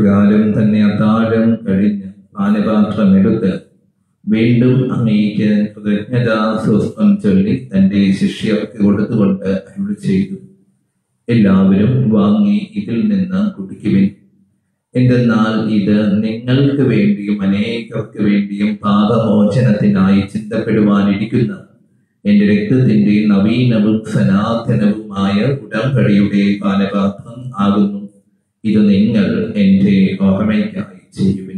അപ്രകാരം തന്നെ അത്താഴം കഴിഞ്ഞ് പാനപാത്രം എടുത്ത് വീണ്ടും അങ്ങേക്ക് കൃതജ്ഞതാ സ്വസ്തം ചൊല്ലി തന്റെ ശിഷ്യർക്ക് കൊടുത്തുകൊണ്ട് അരുളി ചെയ്തു എല്ലാവരും വാങ്ങി ഇതിൽ നിന്ന് കുടിക്കുവിൻ എന്തെന്നാൽ ഇത് നിങ്ങൾക്ക് വേണ്ടിയും അനേകർക്ക് വേണ്ടിയും പാപമോചനത്തിനായി ചിന്തപ്പെടുവാനിരിക്കുന്ന എന്റെ രക്തത്തിന്റെ നവീനവും സനാതനവുമായ ഉടമ്പടിയുടെ പാനപാത്രം ആകുന്നു ഇത് നിങ്ങൾ എന്റെ ഓർമ്മയ്ക്കായി ചെയ്യുവിൻ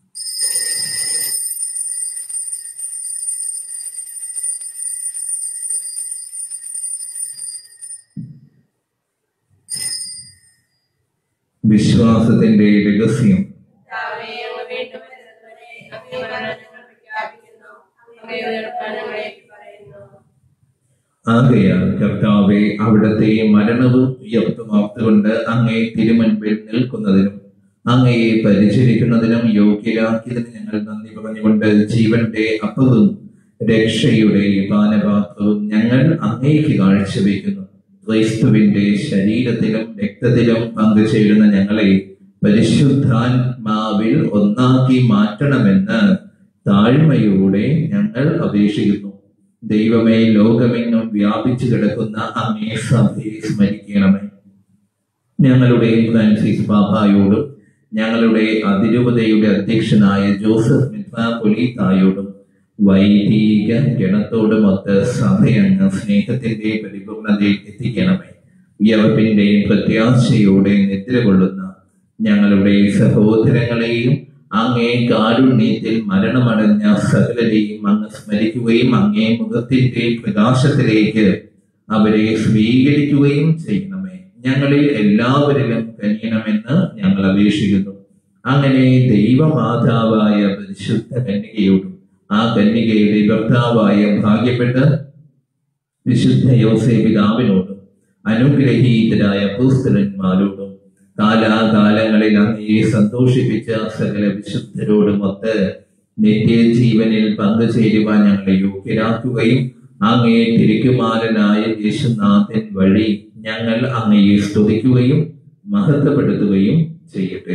വിശ്വാസത്തിന്റെ രഹസ്യം കർത്താവേ, അങ്ങ് വീണ്ടും വരുന്നതുവരെ അങ്ങേ മരണം ഞങ്ങൾ പ്രഖ്യാപിക്കുന്നു. അങ്ങേ ഉയർപ്പ് ഞങ്ങളെ പറയുന്നു. ആകയാൽ കർത്താവെ അവിടത്തെ മരണവും ഉയർത്തും ഓർത്തുകൊണ്ട് അങ്ങേ തിരുമുൻപിൽ നിൽക്കുന്നതിനും അങ്ങയെ പരിചരിക്കുന്നതിനും യോഗ്യരാക്കിയതിന് ഞങ്ങൾ നന്ദി പറഞ്ഞുകൊണ്ട് ജീവന്റെ അപ്പവും രക്ഷയുടെ പാനപാത്രവും ഞങ്ങൾ അങ്ങേക്ക് കാഴ്ചവെക്കുന്നു ക്രൈസ്തുവിന്റെ ശരീരത്തിലും രക്തത്തിലും പങ്കുചേരുന്ന ഞങ്ങളെ പരിശുദ്ധാത്മാവിൽ ഒന്നാക്കി മാറ്റണമെന്ന് താഴ്മയോടെ ഞങ്ങൾ അപേക്ഷിക്കുന്നു ദൈവമേ ലോകമെങ്ങും വ്യാപിച്ചു കിടക്കുന്ന അങ്ങേ സഭയെ സ്മരിക്കണമേ ഞങ്ങളുടെ ഫ്രാൻസിസ് പാപ്പായോടും ഞങ്ങളുടെ അതിരൂപതയുടെ അധ്യക്ഷനായ ജോസഫ് മിത്രാപൊലീത്തായോടും വൈദിക ഗണത്തോടുമൊത്ത് സഭയങ്ങ് സ്നേഹത്തിന്റെ പരിപൂർണതയിൽ എത്തിക്കണമേ ഉയർപ്പിന്റെ പ്രത്യാശയോടെ നിദ്ര കൊള്ളുന്ന ഞങ്ങളുടെ സഹോദരങ്ങളെയും അങ്ങേ കാരുണ്യത്തിൽ മരണമടഞ്ഞ സകലരെയും അങ്ങ് സ്മരിക്കുകയും അങ്ങേ മുഖത്തിന്റെ പ്രകാശത്തിലേക്ക് അവരെ സ്വീകരിക്കുകയും ചെയ്യണമേ ഞങ്ങളിൽ എല്ലാവരിലും കനിയണമെന്ന് ഞങ്ങൾ അപേക്ഷിക്കുന്നു അങ്ങനെ ദൈവമാതാവായ പരിശുദ്ധ കന്യകയോടും ആ കന്യകയുടെ ഭർത്താവായ ഭാഗ്യപ്പെട്ട വിശുദ്ധ യോസേ പിതാവിനോടും അനുഗ്രഹീതരായ പുസ്തകന്മാരോടും കാലാകാലങ്ങളിൽ അങ്ങയെ സന്തോഷിപ്പിച്ച സകല വിശുദ്ധരോടുമൊത്ത് നിത്യജീവനിൽ പങ്കുചേരുവാൻ ഞങ്ങളെ യോഗ്യരാക്കുകയും അങ്ങയെ തിരിക്കുമാരനായ യേശുനാഥൻ വഴി ഞങ്ങൾ അങ്ങയെ സ്തുതിക്കുകയും മഹത്വപ്പെടുത്തുകയും ചെയ്യട്ടെ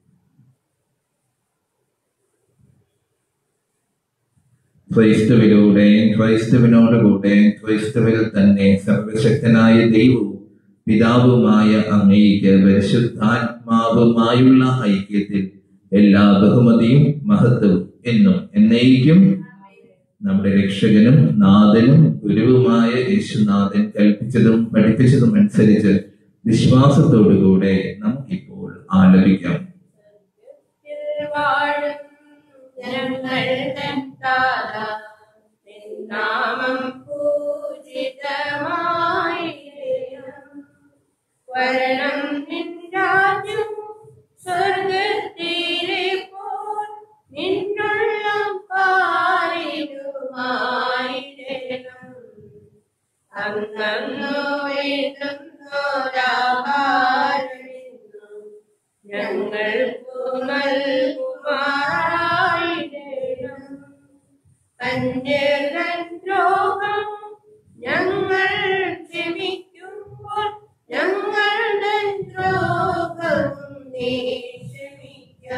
ക്രൈസ്തുവിലൂടെ ക്രൈസ്തുവിനോടുകൂടെ ക്രൈസ്തുവിൽ തന്നെ സർവശക്തനായ ദൈവവും പിതാവുമായ അങ്ങയ്ക്ക് പരിശുദ്ധാത്മാവുമായുള്ള ഐക്യത്തിൽ എല്ലാ ബഹുമതിയും മഹത്വവും എന്നും എന്നേക്കും നമ്മുടെ രക്ഷകനും നാഥനും ഗുരുവുമായ യേശുനാഥൻ കൽപ്പിച്ചതും പഠിപ്പിച്ചതും അനുസരിച്ച് വിശ്വാസത്തോടുകൂടെ നമുക്കിപ്പോൾ ആലപിക്കാം വാഴും ഞങ്ങൾ തൻ താത, നിൻ നാമം പൂജിതമായിടണം. വരണം നിൻ രാജ്യം സ്വർഗത്തിലെ പോൽ നിന്നുള്ളം പാലിടുമായിടണം അന്നു വേണ്ടുന്നോരാഹാരമിന്നും ഞങ്ങൾക്കു നൽകുമാറായിടണം പഞ്ചരൻ ദ്രോഹം ഞങ്ങൾ ക്ഷമിക്കുമ്പോൾ ഞങ്ങളുടെ ദ്രോഹവും നീ ക്ഷമിക്ക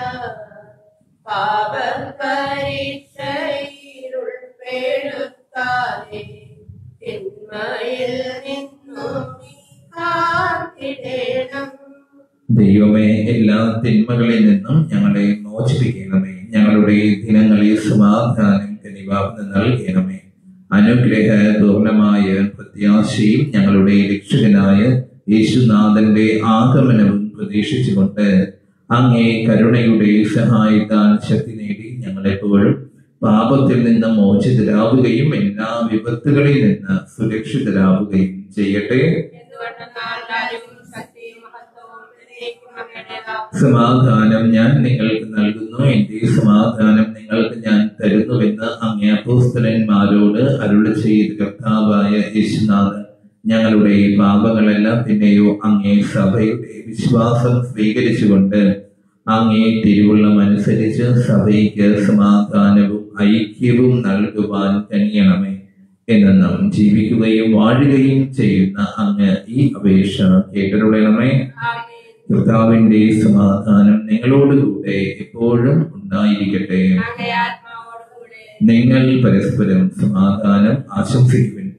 പാപപരീക്ഷയിൽ ഉൾപ്പെടുത്താതെ തിന്മയിൽ നിന്നു നീ കാത്തിടണം ദൈവമേ എല്ലാ തിന്മകളിൽ നിന്നും ഞങ്ങളെ മോചിപ്പിക്കണമേ ഞങ്ങളുടെ ദിനങ്ങളിൽ സമാധാനം കനിവാർന്ന് നൽകണമേ അനുഗ്രഹ പൂർണ്ണമായ പ്രത്യാശയും ഞങ്ങളുടെ രക്ഷകനായ യേശുനാഥന്റെ ആഗമനവും പ്രതീക്ഷിച്ചുകൊണ്ട് അങ്ങേ കരുണയുടെ സഹായത്താൽ ശക്തി നേടി ഞങ്ങളെപ്പോഴും പാപത്തിൽ നിന്ന് മോചിതരാവുകയും എല്ലാ വിപത്തുകളിൽ നിന്ന് സുരക്ഷിതരാവുകയും ചെയ്യട്ടെ എന്തുകൊണ്ടെന്നാൽ രാജ്യവും ശക്തിയും മഹത്വവും എന്നേക്കും അങ്ങയുടേതാകുന്നു. സമാധാനം ഞാൻ നിങ്ങൾക്ക് നൽകുന്നു എന്റെ സമാധാനം നിങ്ങൾക്ക് ഞാൻ തരുന്നുവെന്ന് അങ്ങേ അപ്പോസ്തലന്മാരോട് അരുളി ചെയ്ത് കർത്താവായ യേശുനാഥൻ ഞങ്ങളുടെ പാപങ്ങളെല്ലാം പിന്നെയോ അങ്ങേ സഭയുടെ വിശ്വാസം സ്വീകരിച്ചുകൊണ്ട് അങ്ങേ തിരുവുള്ളം അനുസരിച്ച് സഭയ്ക്ക് സമാധാനവും ഐക്യവും നൽകുവാൻ കനിയണമേ എന്നെന്നും ജീവിക്കുകയും വാഴുകയും ചെയ്യുന്ന അങ്ങ് ഈ അപേക്ഷ കേട്ടിട്ടുള്ളണമേ ആമേൻ. കർത്താവിന്റെ സമാധാനം നിങ്ങളോടുകൂടെ എപ്പോഴും ഉണ്ടായിരിക്കട്ടെ അങ്ങേ ആത്മാവോടുകൂടെ നിങ്ങൾ പരസ്പരം സമാധാനം ആശംസിക്കുവിൻ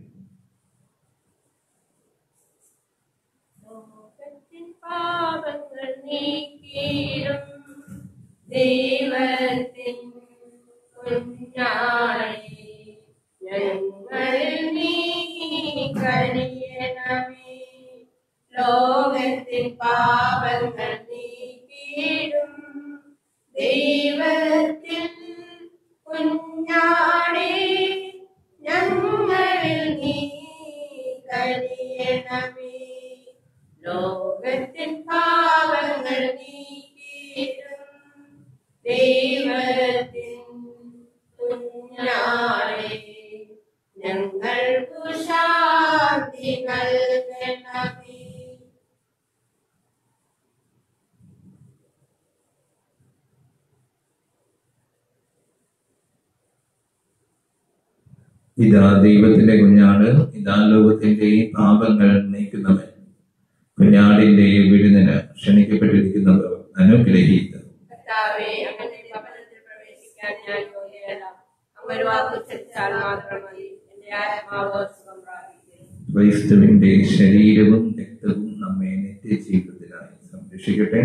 ലോകത്തിൻ പാപങ്ങൾ നീക്കിയിടും ദൈവത്തിൻ കുഞ്ഞാണേ ഞങ്ങളിൽ നീ കനിയണമേ ലോകത്തിൻ പാപങ്ങൾ നീക്കിയിടും ദൈവത്തിൻ കുഞ്ഞാണേ ഞങ്ങളിൽ നീ കനിയണമേ ലോകത്തിൻ പാപങ്ങൾ നീക്കിയിടും ദൈവത്തിൻ കുഞ്ഞാണേ ഞങ്ങൾക്കു ശാന്തി നൽകണമേ ഇതാ ദൈവത്തിന്റെ കുഞ്ഞാട് ഇതാ ലോകത്തിന്റെ പാപങ്ങൾ നീക്കുന്നവൻ കുഞ്ഞാടിന്റെ വിരുന്നിന് ക്ഷണിക്കപ്പെട്ടിരിക്കുന്നവർ അനുഗ്രഹീതർ കർത്താവേ അങ്ങന്റെ ഭവനത്തിൽ പ്രവേശിക്കാൻ ഞാൻ യോഗ്യയല്ല അങ്ങ് ഒരു വാക്ക് ഉച്ചരിച്ചാൽ മാത്രം മതി എന്റെ ആത്മാവ് സുഖം പ്രാപിക്കും ക്രൈസ്തുവിന്റെ ശരീരവും രക്തവും നമ്മെ നിത്യജീവിതത്തിനായി സംരക്ഷിക്കട്ടെ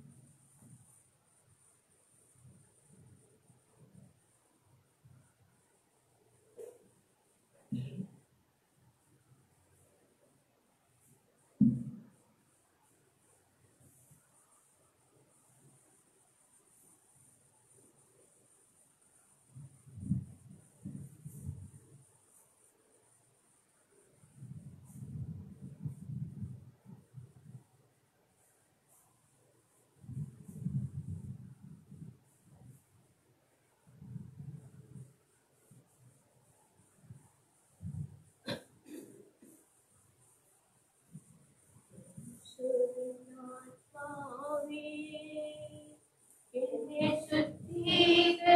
എന്നെ ശുദ്ധീകരിക്കണമേ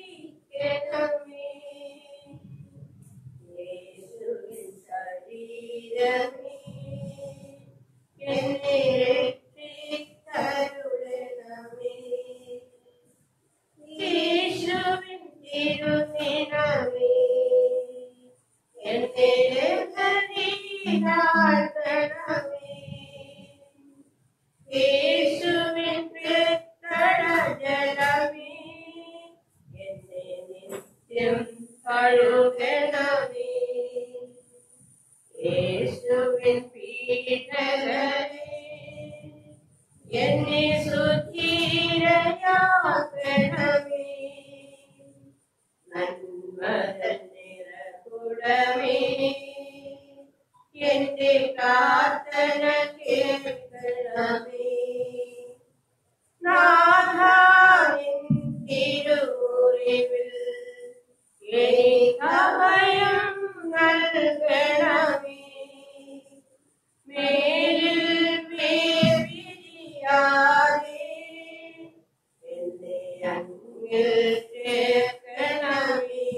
യേശുവിൻ ശരീരമേ എന്നെ രക്ഷിക്കരുളണമേ യേശുവിൻ തിരുനിണമേ എന്നെ രക്ഷണമേ യേശുവിൻ ജലമേ എന്നെ നിത്യം കഴുകണമേ യേശുവിൻ പീഡനമേ എന്നെ സുധീരയാക്കണമേ നന്മതൻ നിറകുടമേ എന്റെ പ്രാർത്ഥന കേൾക്കണമേ നാഥാവിൻ തിരുമുറിവിൽ എനിക്കഭയം നൽകണമേ മേലിൽ വേവിരിയാതെ എന്നെ അങ്ങിൽ ചേർക്കണമേ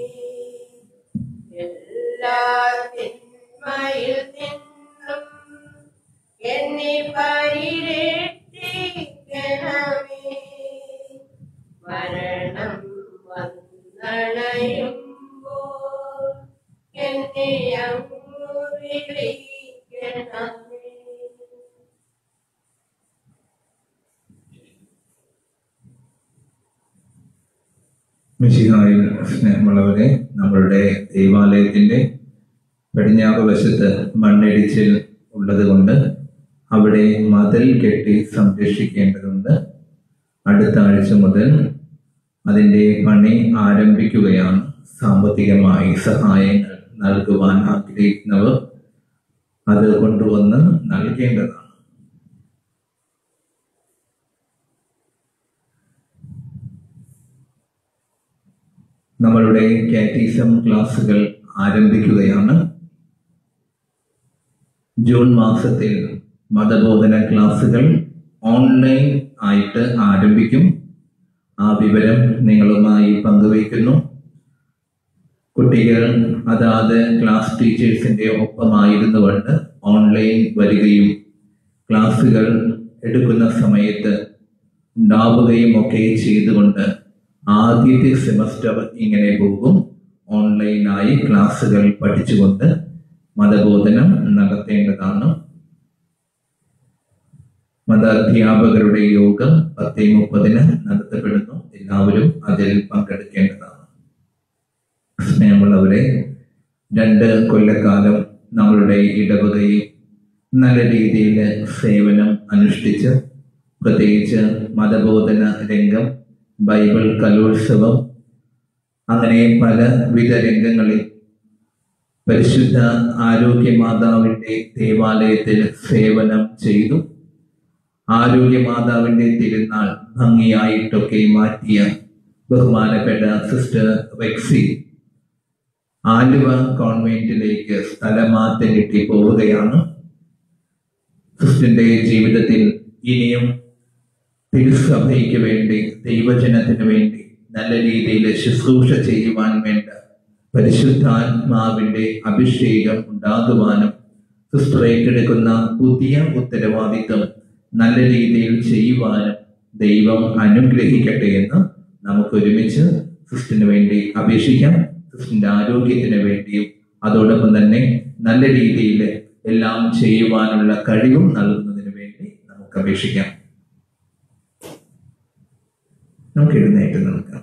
എല്ലാ തിന്മയിൽ നിന്നും എന്നെ പരിരക്ഷിക്കണമേ മരണം വന്നണയുമ്പോൾ എന്നെ അങ്ങു വിളിക്കണമേ മിശിഹായിൽ സ്നേഹമുള്ളവരെ നമ്മളുടെ ദേവാലയത്തിന്റെ പടിഞ്ഞാറ് വശത്ത് മണ്ണിടിച്ചിൽ ഉള്ളത് കൊണ്ട് അവിടെ മതിൽ കെട്ടി സംരക്ഷിക്കേണ്ടതുണ്ട് അടുത്ത ആഴ്ച മുതൽ അതിന്റെ പണി ആരംഭിക്കുകയാണ് സാമ്പത്തികമായി സഹായങ്ങൾ നൽകുവാൻ ആഗ്രഹിക്കുന്നവർ അത് കൊണ്ടുവന്ന് നൽകേണ്ടതാണ് നമ്മളുടെ കാറ്റീസം ക്ലാസ്സുകൾ ആരംഭിക്കുകയാണ് ജൂൺ മാസത്തിൽ മതബോധന ക്ലാസ്സുകൾ ഓൺലൈൻ ആയിട്ട് ആരംഭിക്കും ആ വിവരം നിങ്ങളുമായി പങ്കുവയ്ക്കുന്നു കുട്ടികൾ അതാത് ക്ലാസ് ടീച്ചേഴ്സിന്റെ ഒപ്പമായിരുന്നു കൊണ്ട് ഓൺലൈൻ വരികയും ക്ലാസ്സുകൾ എടുക്കുന്ന സമയത്ത് ഉണ്ടാവുകയും ഒക്കെ ചെയ്തുകൊണ്ട് ആദ്യത്തെ സെമസ്റ്റർ ഇങ്ങനെ പോകും ഓൺലൈനായി ക്ലാസ്സുകൾ പഠിച്ചുകൊണ്ട് മതബോധനം നടത്തേണ്ടതാണ് മത അധ്യാപകരുടെ യോഗം പത്തേ മുപ്പതിന് നടത്തപ്പെടുന്നു എല്ലാവരും അതിൽ പങ്കെടുക്കേണ്ടതാണ് സ്നേഹമുള്ളവരെ രണ്ട് കൊല്ലക്കാലം നമ്മളുടെ ഇടവകയിൽ നല്ല രീതിയിൽ സേവനം അനുഷ്ഠിച്ച് പ്രത്യേകിച്ച് മതബോധന രംഗം ബൈബിൾ കലോത്സവം അങ്ങനെ പലവിധ രംഗങ്ങളിൽ പരിശുദ്ധ ആരോഗ്യ മാതാവിന്റെ ദേവാലയത്തിൽ സേവനം ചെയ്തു ആരോഗ്യ മാതാവിന്റെ തിരുനാൾ ഭംഗിയായിട്ടൊക്കെ മാറ്റിയ ബഹുമാനപ്പെട്ട സിസ്റ്റർ വെക്സി ആലുവ കോൺവെന്റിലേക്ക് സ്ഥലമാറ്റം കിട്ടി പോവുകയാണ് സിസ്റ്ററിന്റെ ജീവിതത്തിൽ ഇനിയും തിരുസഭയ്ക്ക് വേണ്ടി ദൈവജനത്തിന് വേണ്ടി നല്ല രീതിയിൽ ശുശ്രൂഷ ചെയ്യുവാൻ വേണ്ട പരിശുദ്ധാത്മാവിന്റെ അഭിഷേകം ഉണ്ടാകുവാനും സിസ്റ്റർ ഏറ്റെടുക്കുന്ന പുതിയ ഉത്തരവാദിത്വം നല്ല രീതിയിൽ ചെയ്യുവാനും ദൈവം അനുഗ്രഹിക്കട്ടെ എന്ന് നമുക്ക് ഒരുമിച്ച് സിസ്റ്ററിന് വേണ്ടി അപേക്ഷിക്കാം സിസ്റ്ററിന്റെ ആരോഗ്യത്തിന് വേണ്ടിയും അതോടൊപ്പം തന്നെ നല്ല രീതിയിൽ എല്ലാം ചെയ്യുവാനുള്ള കഴിവും നൽകുന്നതിന് വേണ്ടി നമുക്ക് അപേക്ഷിക്കാം നമുക്ക് എഴുന്നേറ്റ് നിൽക്കാം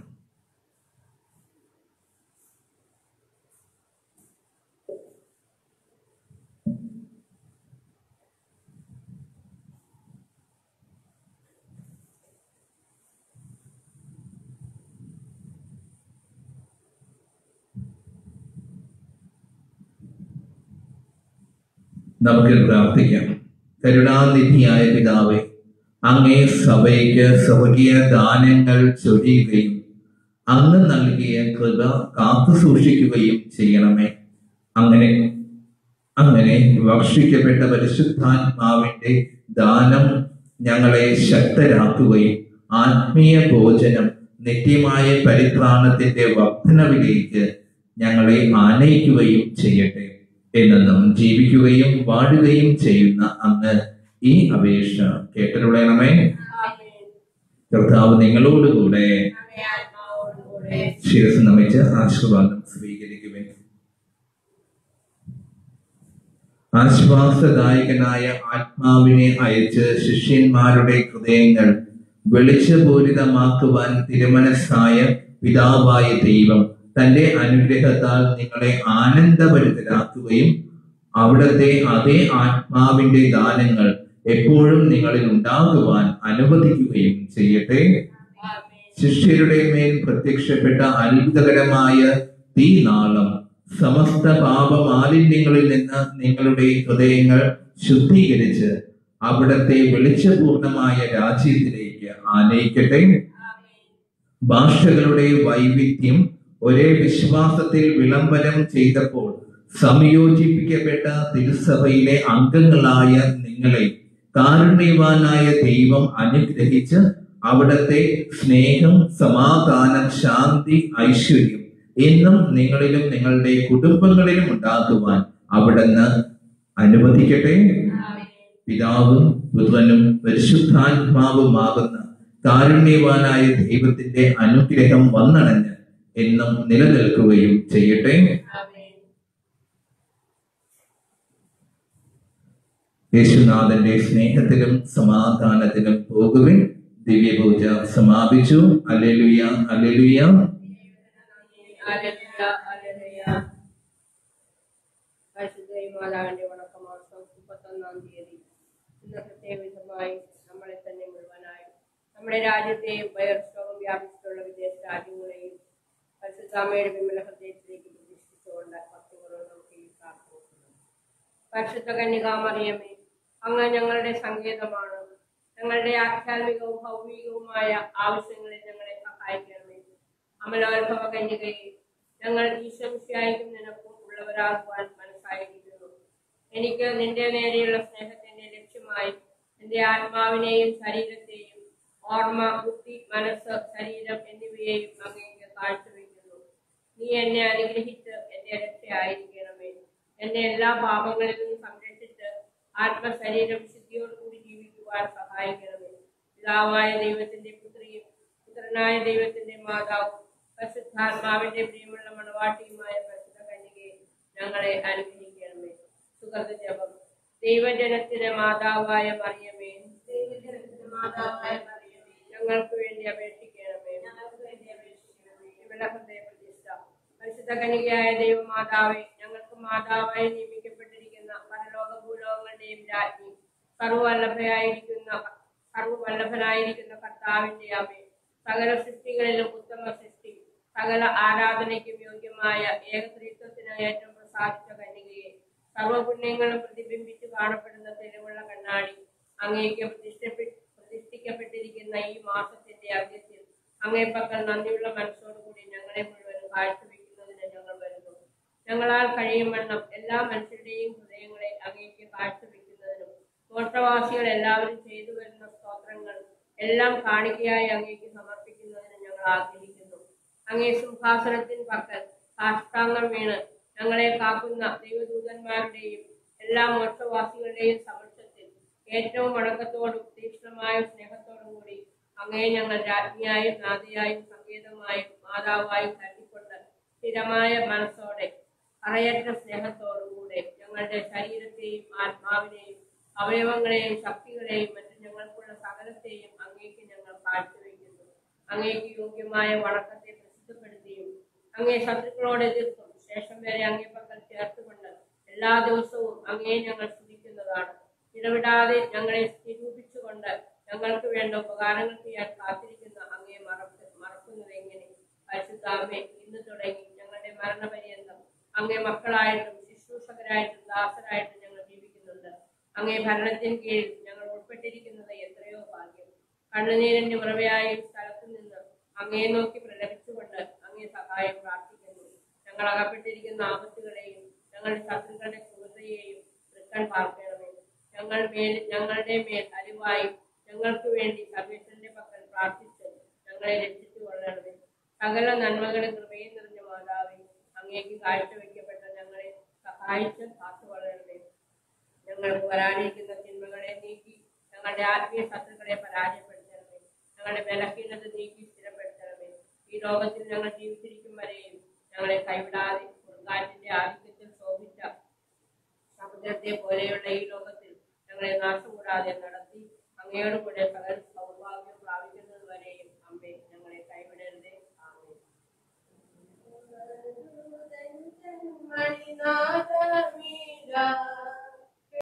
നമുക്ക് പ്രാർത്ഥിക്കാം കരുണാനിധിയായ പിതാവേ അങ്ങേ സഭയ്ക്ക് സ്വർഗീയ ദാനങ്ങൾ ചൊരിയുകയും അങ്ങ് നൽകിയ കൃപ കാത്തു സൂക്ഷിക്കുകയും ചെയ്യണമേ അങ്ങനെ അങ്ങനെ വർഷിക്കപ്പെട്ട പരിശുദ്ധാത്മാവിന്റെ ദാനം ഞങ്ങളെ ശക്തരാക്കുകയും ആത്മീയ ഭോജനം നിത്യമായ പരിത്രാണത്തിന്റെ വർധനവിലേക്ക് ഞങ്ങളെ ആനയിക്കുകയും ചെയ്യട്ടെ എന്നെന്നും ജീവിക്കുകയും വാഴുകയും ചെയ്യുന്ന അങ്ങ് ഈ അപേക്ഷ കേട്ടരുളയണമേ ആമേൻ. കർത്താവ് നിങ്ങളോടുകൂടെ അങ്ങേ ആത്മാവോടുകൂടെ ശിരസ് നമിച്ച് ആശീർവാദം സ്വീകരിക്കുവേ ആശ്വാസദായകനായ ആത്മാവിനെ അയച്ച് ശിഷ്യന്മാരുടെ ഹൃദയങ്ങൾ വെളിച്ചപൂരിതമാക്കുവാൻ തിരുമനസ്സായ പിതാവായ ദൈവം തന്റെ അനുഗ്രഹത്താൽ നിങ്ങളെ ആനന്ദഭരിതരാക്കുകയും അവിടത്തെ അതേ ആത്മാവിന്റെ ദാനങ്ങൾ എപ്പോഴും നിങ്ങളിൽ ഉണ്ടാകുവാൻ അനുവദിക്കുകയും ചെയ്യട്ടെ ആമേൻ. ശിഷ്യരുടെ മേൽ പ്രത്യക്ഷപ്പെട്ട അത്ഭുതകരമായ തീനാളം സമസ്ത പാപമാലിന്യങ്ങളിൽ നിന്ന് നിങ്ങളുടെ ഹൃദയങ്ങൾ ശുദ്ധീകരിച്ച് അവിടത്തെ വെളിച്ചപൂർണമായ രാജ്യത്തിലേക്ക് ആനയിക്കട്ടെ ആമേൻ. ഭാഷകളുടെ വൈവിധ്യം ഒരേ വിശ്വാസത്തിൽ വിളംബരം ചെയ്തപ്പോൾ സംയോജിപ്പിക്കപ്പെട്ട തിരുസഭയിലെ അംഗങ്ങളായ നിങ്ങളെ കാരുണ്യവാനായ ദൈവം അനുഗ്രഹിച്ച് അവിടത്തെ സ്നേഹം സമാധാനം ശാന്തി ഐശ്വര്യം എന്നും നിങ്ങളിലും നിങ്ങളുടെ കുടുംബങ്ങളിലും ഉണ്ടാകുവാൻ അവിടുന്ന് അനുവദിക്കട്ടെ ആമേൻ. പിതാവും പുത്രനും പരിശുദ്ധാത്മാവുമാകുന്ന കാരുണ്യവാനായ ദൈവത്തിന്റെ അനുഗ്രഹം വന്നണഞ്ഞ് എന്നും നിലനിൽക്കുകയും ചെയ്യട്ടെ ആമേൻ. യേശുനാഥന്റെ സ്നേഹത്തിലും സമാധാനത്തിലും പോകുവിൻ ദിവ്യപൂജ സമാപിച്ചു അല്ലെലുയ അല്ലെലുയ ഹല്ലേലൂയ, ഹല്ലേലൂയ. പരിശുദ്ധ മാതാവിന്റെ വണക്കമാസം മുപ്പത്തൊന്നാം തീയതി ഇന്ന് പ്രത്യേകമായി നമ്മളെ തന്നെ മുഴുവനായും നമ്മുടെ രാജ്യത്തെയും വൈറസ് രോഗം വ്യാപിച്ചിട്ടുള്ള വിദേശ രാജ്യങ്ങളെയും പരിശുദ്ധാമയുടെ വിമല ഹൃദയത്തിലേക്ക് പ്രതിഷ്ഠിച്ചുകൊണ്ട് ഭക്തിപൂർവ്വം നമുക്ക് ഈ പ്രാർത്ഥന പരിശുദ്ധ കന്യകാമറിയമേ അങ്ങ് ഞങ്ങളുടെ സങ്കേതമാണ് ഞങ്ങളുടെ ആധ്യാത്മികവും ഭൗമികവുമായ ആവശ്യങ്ങളിൽ ഞങ്ങളെ സഹായിക്കണമേ അമലോത്ഭവ കന്യകയെ ഞങ്ങൾ ഈശ്വരിയായിരിക്കും നിനക്കും ഉള്ളവരാകുവാൻ മനസ്സായിരിക്കുന്നു എനിക്ക് നിന്റെ നേരെയുള്ള സ്നേഹത്തിന്റെ ലക്ഷ്യമായി എന്റെ ആത്മാവിനെയും ശരീരത്തെയും ഓർമ്മ ബുദ്ധി മനസ്സ് ശരീരം എന്നിവയെയും അങ്ങേക്ക് കാഴ്ചവെക്കുന്നു നീ എന്നെ അനുഗ്രഹിച്ച് എന്റെ രക്ഷയായിരിക്കണമേ എന്നെ എല്ലാ പാപങ്ങളിൽ നിന്നും സംരക്ഷിച്ച് ആത്മശരീര വിശുദ്ധിയോടുകൂടി ജീവിക്കുവാൻ ജീവിക്കുവാൻ സഹായിക്കണമേ പിതാവായ ദൈവത്തിന്റെ പുത്രിയും പുത്രനായ ദൈവത്തിന്റെ മാതാവും പരിശുദ്ധാത്മാവിന്റെ പ്രിയമുള്ള മണവാട്ടിയുമായ പരിശുദ്ധ കന്യകയെ ഞങ്ങളെ അനുഗ്രഹിക്കണമേ സുഗന്ധ ജപം ദൈവജനത്തിന് മാതാവായ മറിയമേ ദൈവജനത്തിന് മാതാവായ മറിയമേ ഞങ്ങൾക്ക് വേണ്ടി അപേക്ഷിക്കണമേ ഞങ്ങൾക്ക് വേണ്ടി അപേക്ഷിക്കണമേ ഇവിടെ ഹൃദയ പ്രതിഷ്ഠ പരിശുദ്ധ കന്യകയായ ദൈവമാതാവേ ഞങ്ങൾക്ക് മാതാവായി നിയമിക്കപ്പെട്ടിരിക്കുന്ന പരലോക ഭൂലോകങ്ങളുടെയും രാജ്ഞി സർവവല്ലഭയായിരിക്കുന്ന സർവവല്ലഭനായിരിക്കുന്ന കർത്താവിന്റെ അമ്മേ സകല സൃഷ്ടികളിലും ഉത്തമ സൃഷ്ടി സകല ആരാധനയ്ക്കും യോഗ്യമായ ഏകത്രിത്വത്തിന് ഏറ്റവും പ്രസാദിച്ച കന്യകയെ സർവപുണ്യങ്ങളും പ്രതിബിംബിച്ച് കാണപ്പെടുന്ന തെളിവുള്ള കണ്ണാടി അങ്ങേക്ക് പ്രതിഷ്ഠപ്പെ- പ്രതിഷ്ഠിക്കപ്പെട്ടിരിക്കുന്ന ഈ മാസത്തിന്റെ അന്ത്യത്തിൽ അങ്ങേപ്പക്കൽ നന്ദിയുള്ള മനസ്സോടുകൂടി ഞങ്ങളെ മുഴുവൻ കാഴ്ചവെക്കുന്നതിന് ഞങ്ങൾ വരുന്നു ഞങ്ങളാൽ കഴിയുമെണ്ണം എല്ലാ മനുഷ്യരുടെയും ഹൃദയങ്ങളെ അങ്ങേക്ക് കാഴ്ചവെക്കുന്നതിനും മോക്ഷവാസികൾ എല്ലാവരും ചെയ്തു വരുന്ന സ്തോത്രങ്ങൾ എല്ലാം കാണിക്കയായി അങ്ങേക്ക് സമർപ്പിക്കുന്നതിന് ഞങ്ങൾ ആഗ്രഹിക്കുന്നു അങ്ങേ സിംഹാസനത്തിൻ പക്കൽ സാഷ്ടാംഗം വീണ് ഞങ്ങളെ കാക്കുന്ന ദൈവദൂതന്മാരുടെയും എല്ലാ മോക്ഷവാസികളുടെയും സമക്ഷത്തിൽ ഏറ്റവും വണക്കത്തോടും തീക്ഷ്ണമായ സ്നേഹത്തോടും കൂടി അങ്ങേ ഞങ്ങൾ രാജ്ഞിയായും നാദിയായും സംഗീതമായും മാതാവായും കരുതിക്കൊണ്ട് സ്ഥിരമായ മനസ്സോടെ അറയറ്റ സ്നേഹത്തോടും കൂടെ ഞങ്ങളുടെ ശരീരത്തെയും ആത്മാവിനെയും അവയവങ്ങളെയും ശക്തികളെയും മറ്റു ഞങ്ങൾക്കുള്ള സകലത്തെയും അങ്ങേക്ക് ഞങ്ങൾ കാഴ്ചവെക്കുന്നു അങ്ങേക്ക് യോഗ്യമായ വണക്കത്തെ പ്രസിദ്ധപ്പെടുത്തിയും അങ്ങേ ശത്രുക്കളോട് എതിർക്കും ശേഷം വരെ അങ്ങേ പക്കൽ ചേർത്തുകൊണ്ട് എല്ലാ ദിവസവും അങ്ങേ ഞങ്ങൾ സ്തുതിക്കുന്നതാണ് ഇടവിടാതെ ഞങ്ങളെ നിരൂപിച്ചുകൊണ്ട് ഞങ്ങൾക്ക് വേണ്ട ഉപകാരങ്ങൾ ചെയ്യാൻ കാത്തിരിക്കുന്ന അങ്ങേ മറപ്പ് മറക്കുന്നത് എങ്ങനെ പരിശുദ്ധാമേ ഇന്ന് തുടങ്ങി ഞങ്ങളുടെ മരണപര്യന്തം അങ്ങേ മക്കളായിട്ടും ശുശ്രൂഷകരായിട്ടും ദാസരായിട്ടും ഞങ്ങൾ ജീവിക്കുന്നുണ്ട് അങ്ങേ ഭരണത്തിന് കീഴിൽ ഞങ്ങൾ ഉൾപ്പെട്ടിരിക്കുന്നത് എത്രയോ ഭാഗ്യം കണ്ണുനീരിന്റെ ഉറവയായ ഈ സ്ഥലത്ത് നിന്ന് അങ്ങേ നോക്കി പ്രലപിച്ചുകൊണ്ട് അങ്ങേ സഹായം പ്രാർത്ഥിക്കുന്നു ഞങ്ങൾ അകപ്പെട്ടിരിക്കുന്ന ആപത്തുകളെയും ഞങ്ങളുടെ ശത്രുക്കളുടെ ക്രൂരതയെയും തൃക്കൺ പാർക്കണമേ ഞങ്ങൾ മേൽ ഞങ്ങളുടെ മേൽ അരിവായി ഞങ്ങൾക്ക് വേണ്ടി സർവേശ്വരന്റെ പക്കൽ പ്രാർത്ഥിച്ച് ഞങ്ങളെ രക്ഷിച്ചു കൊള്ളണമേ സകല നന്മകളും കൃപയും നിറഞ്ഞ മാതാവേ അങ്ങേക്ക് കാഴ്ചവെക്കപ്പെട്ട ഞങ്ങളെ സഹായിച്ച് കാത്തുകൊള്ളണമേ ഞങ്ങൾക്ക് വരാനിരിക്കുന്ന തിന്മകളെ നീക്കി ഞങ്ങളുടെ ആത്മീയ ശത്രുക്കളെ പരാജയപ്പെടുത്തണമേ ഞങ്ങളുടെ ബലഹീനത നീക്കി സ്ഥിരപ്പെടുത്തണമേ ഈ ലോകത്തിൽ ഞങ്ങൾ ജീവിച്ചിരിക്കും വരെയും ഞങ്ങളെ കൈവിടാതെ കൊടുങ്കാറ്റിന്റെ ആധിക്യത്തിൽ ശോഭിച്ച സമുദ്രത്തെ പോലെയുള്ള ഈ ലോകത്തിൽ ഞങ്ങളെ നാശം കൂടാതെ നടത്തി അങ്ങയോട് കൂടെ സകല സൗഭാഗ്യം പ്രാപിക്കുന്നത് വരെയും അമ്മേ ഞങ്ങളെ കൈവിടരുതേ ആമേ മണിനാഥ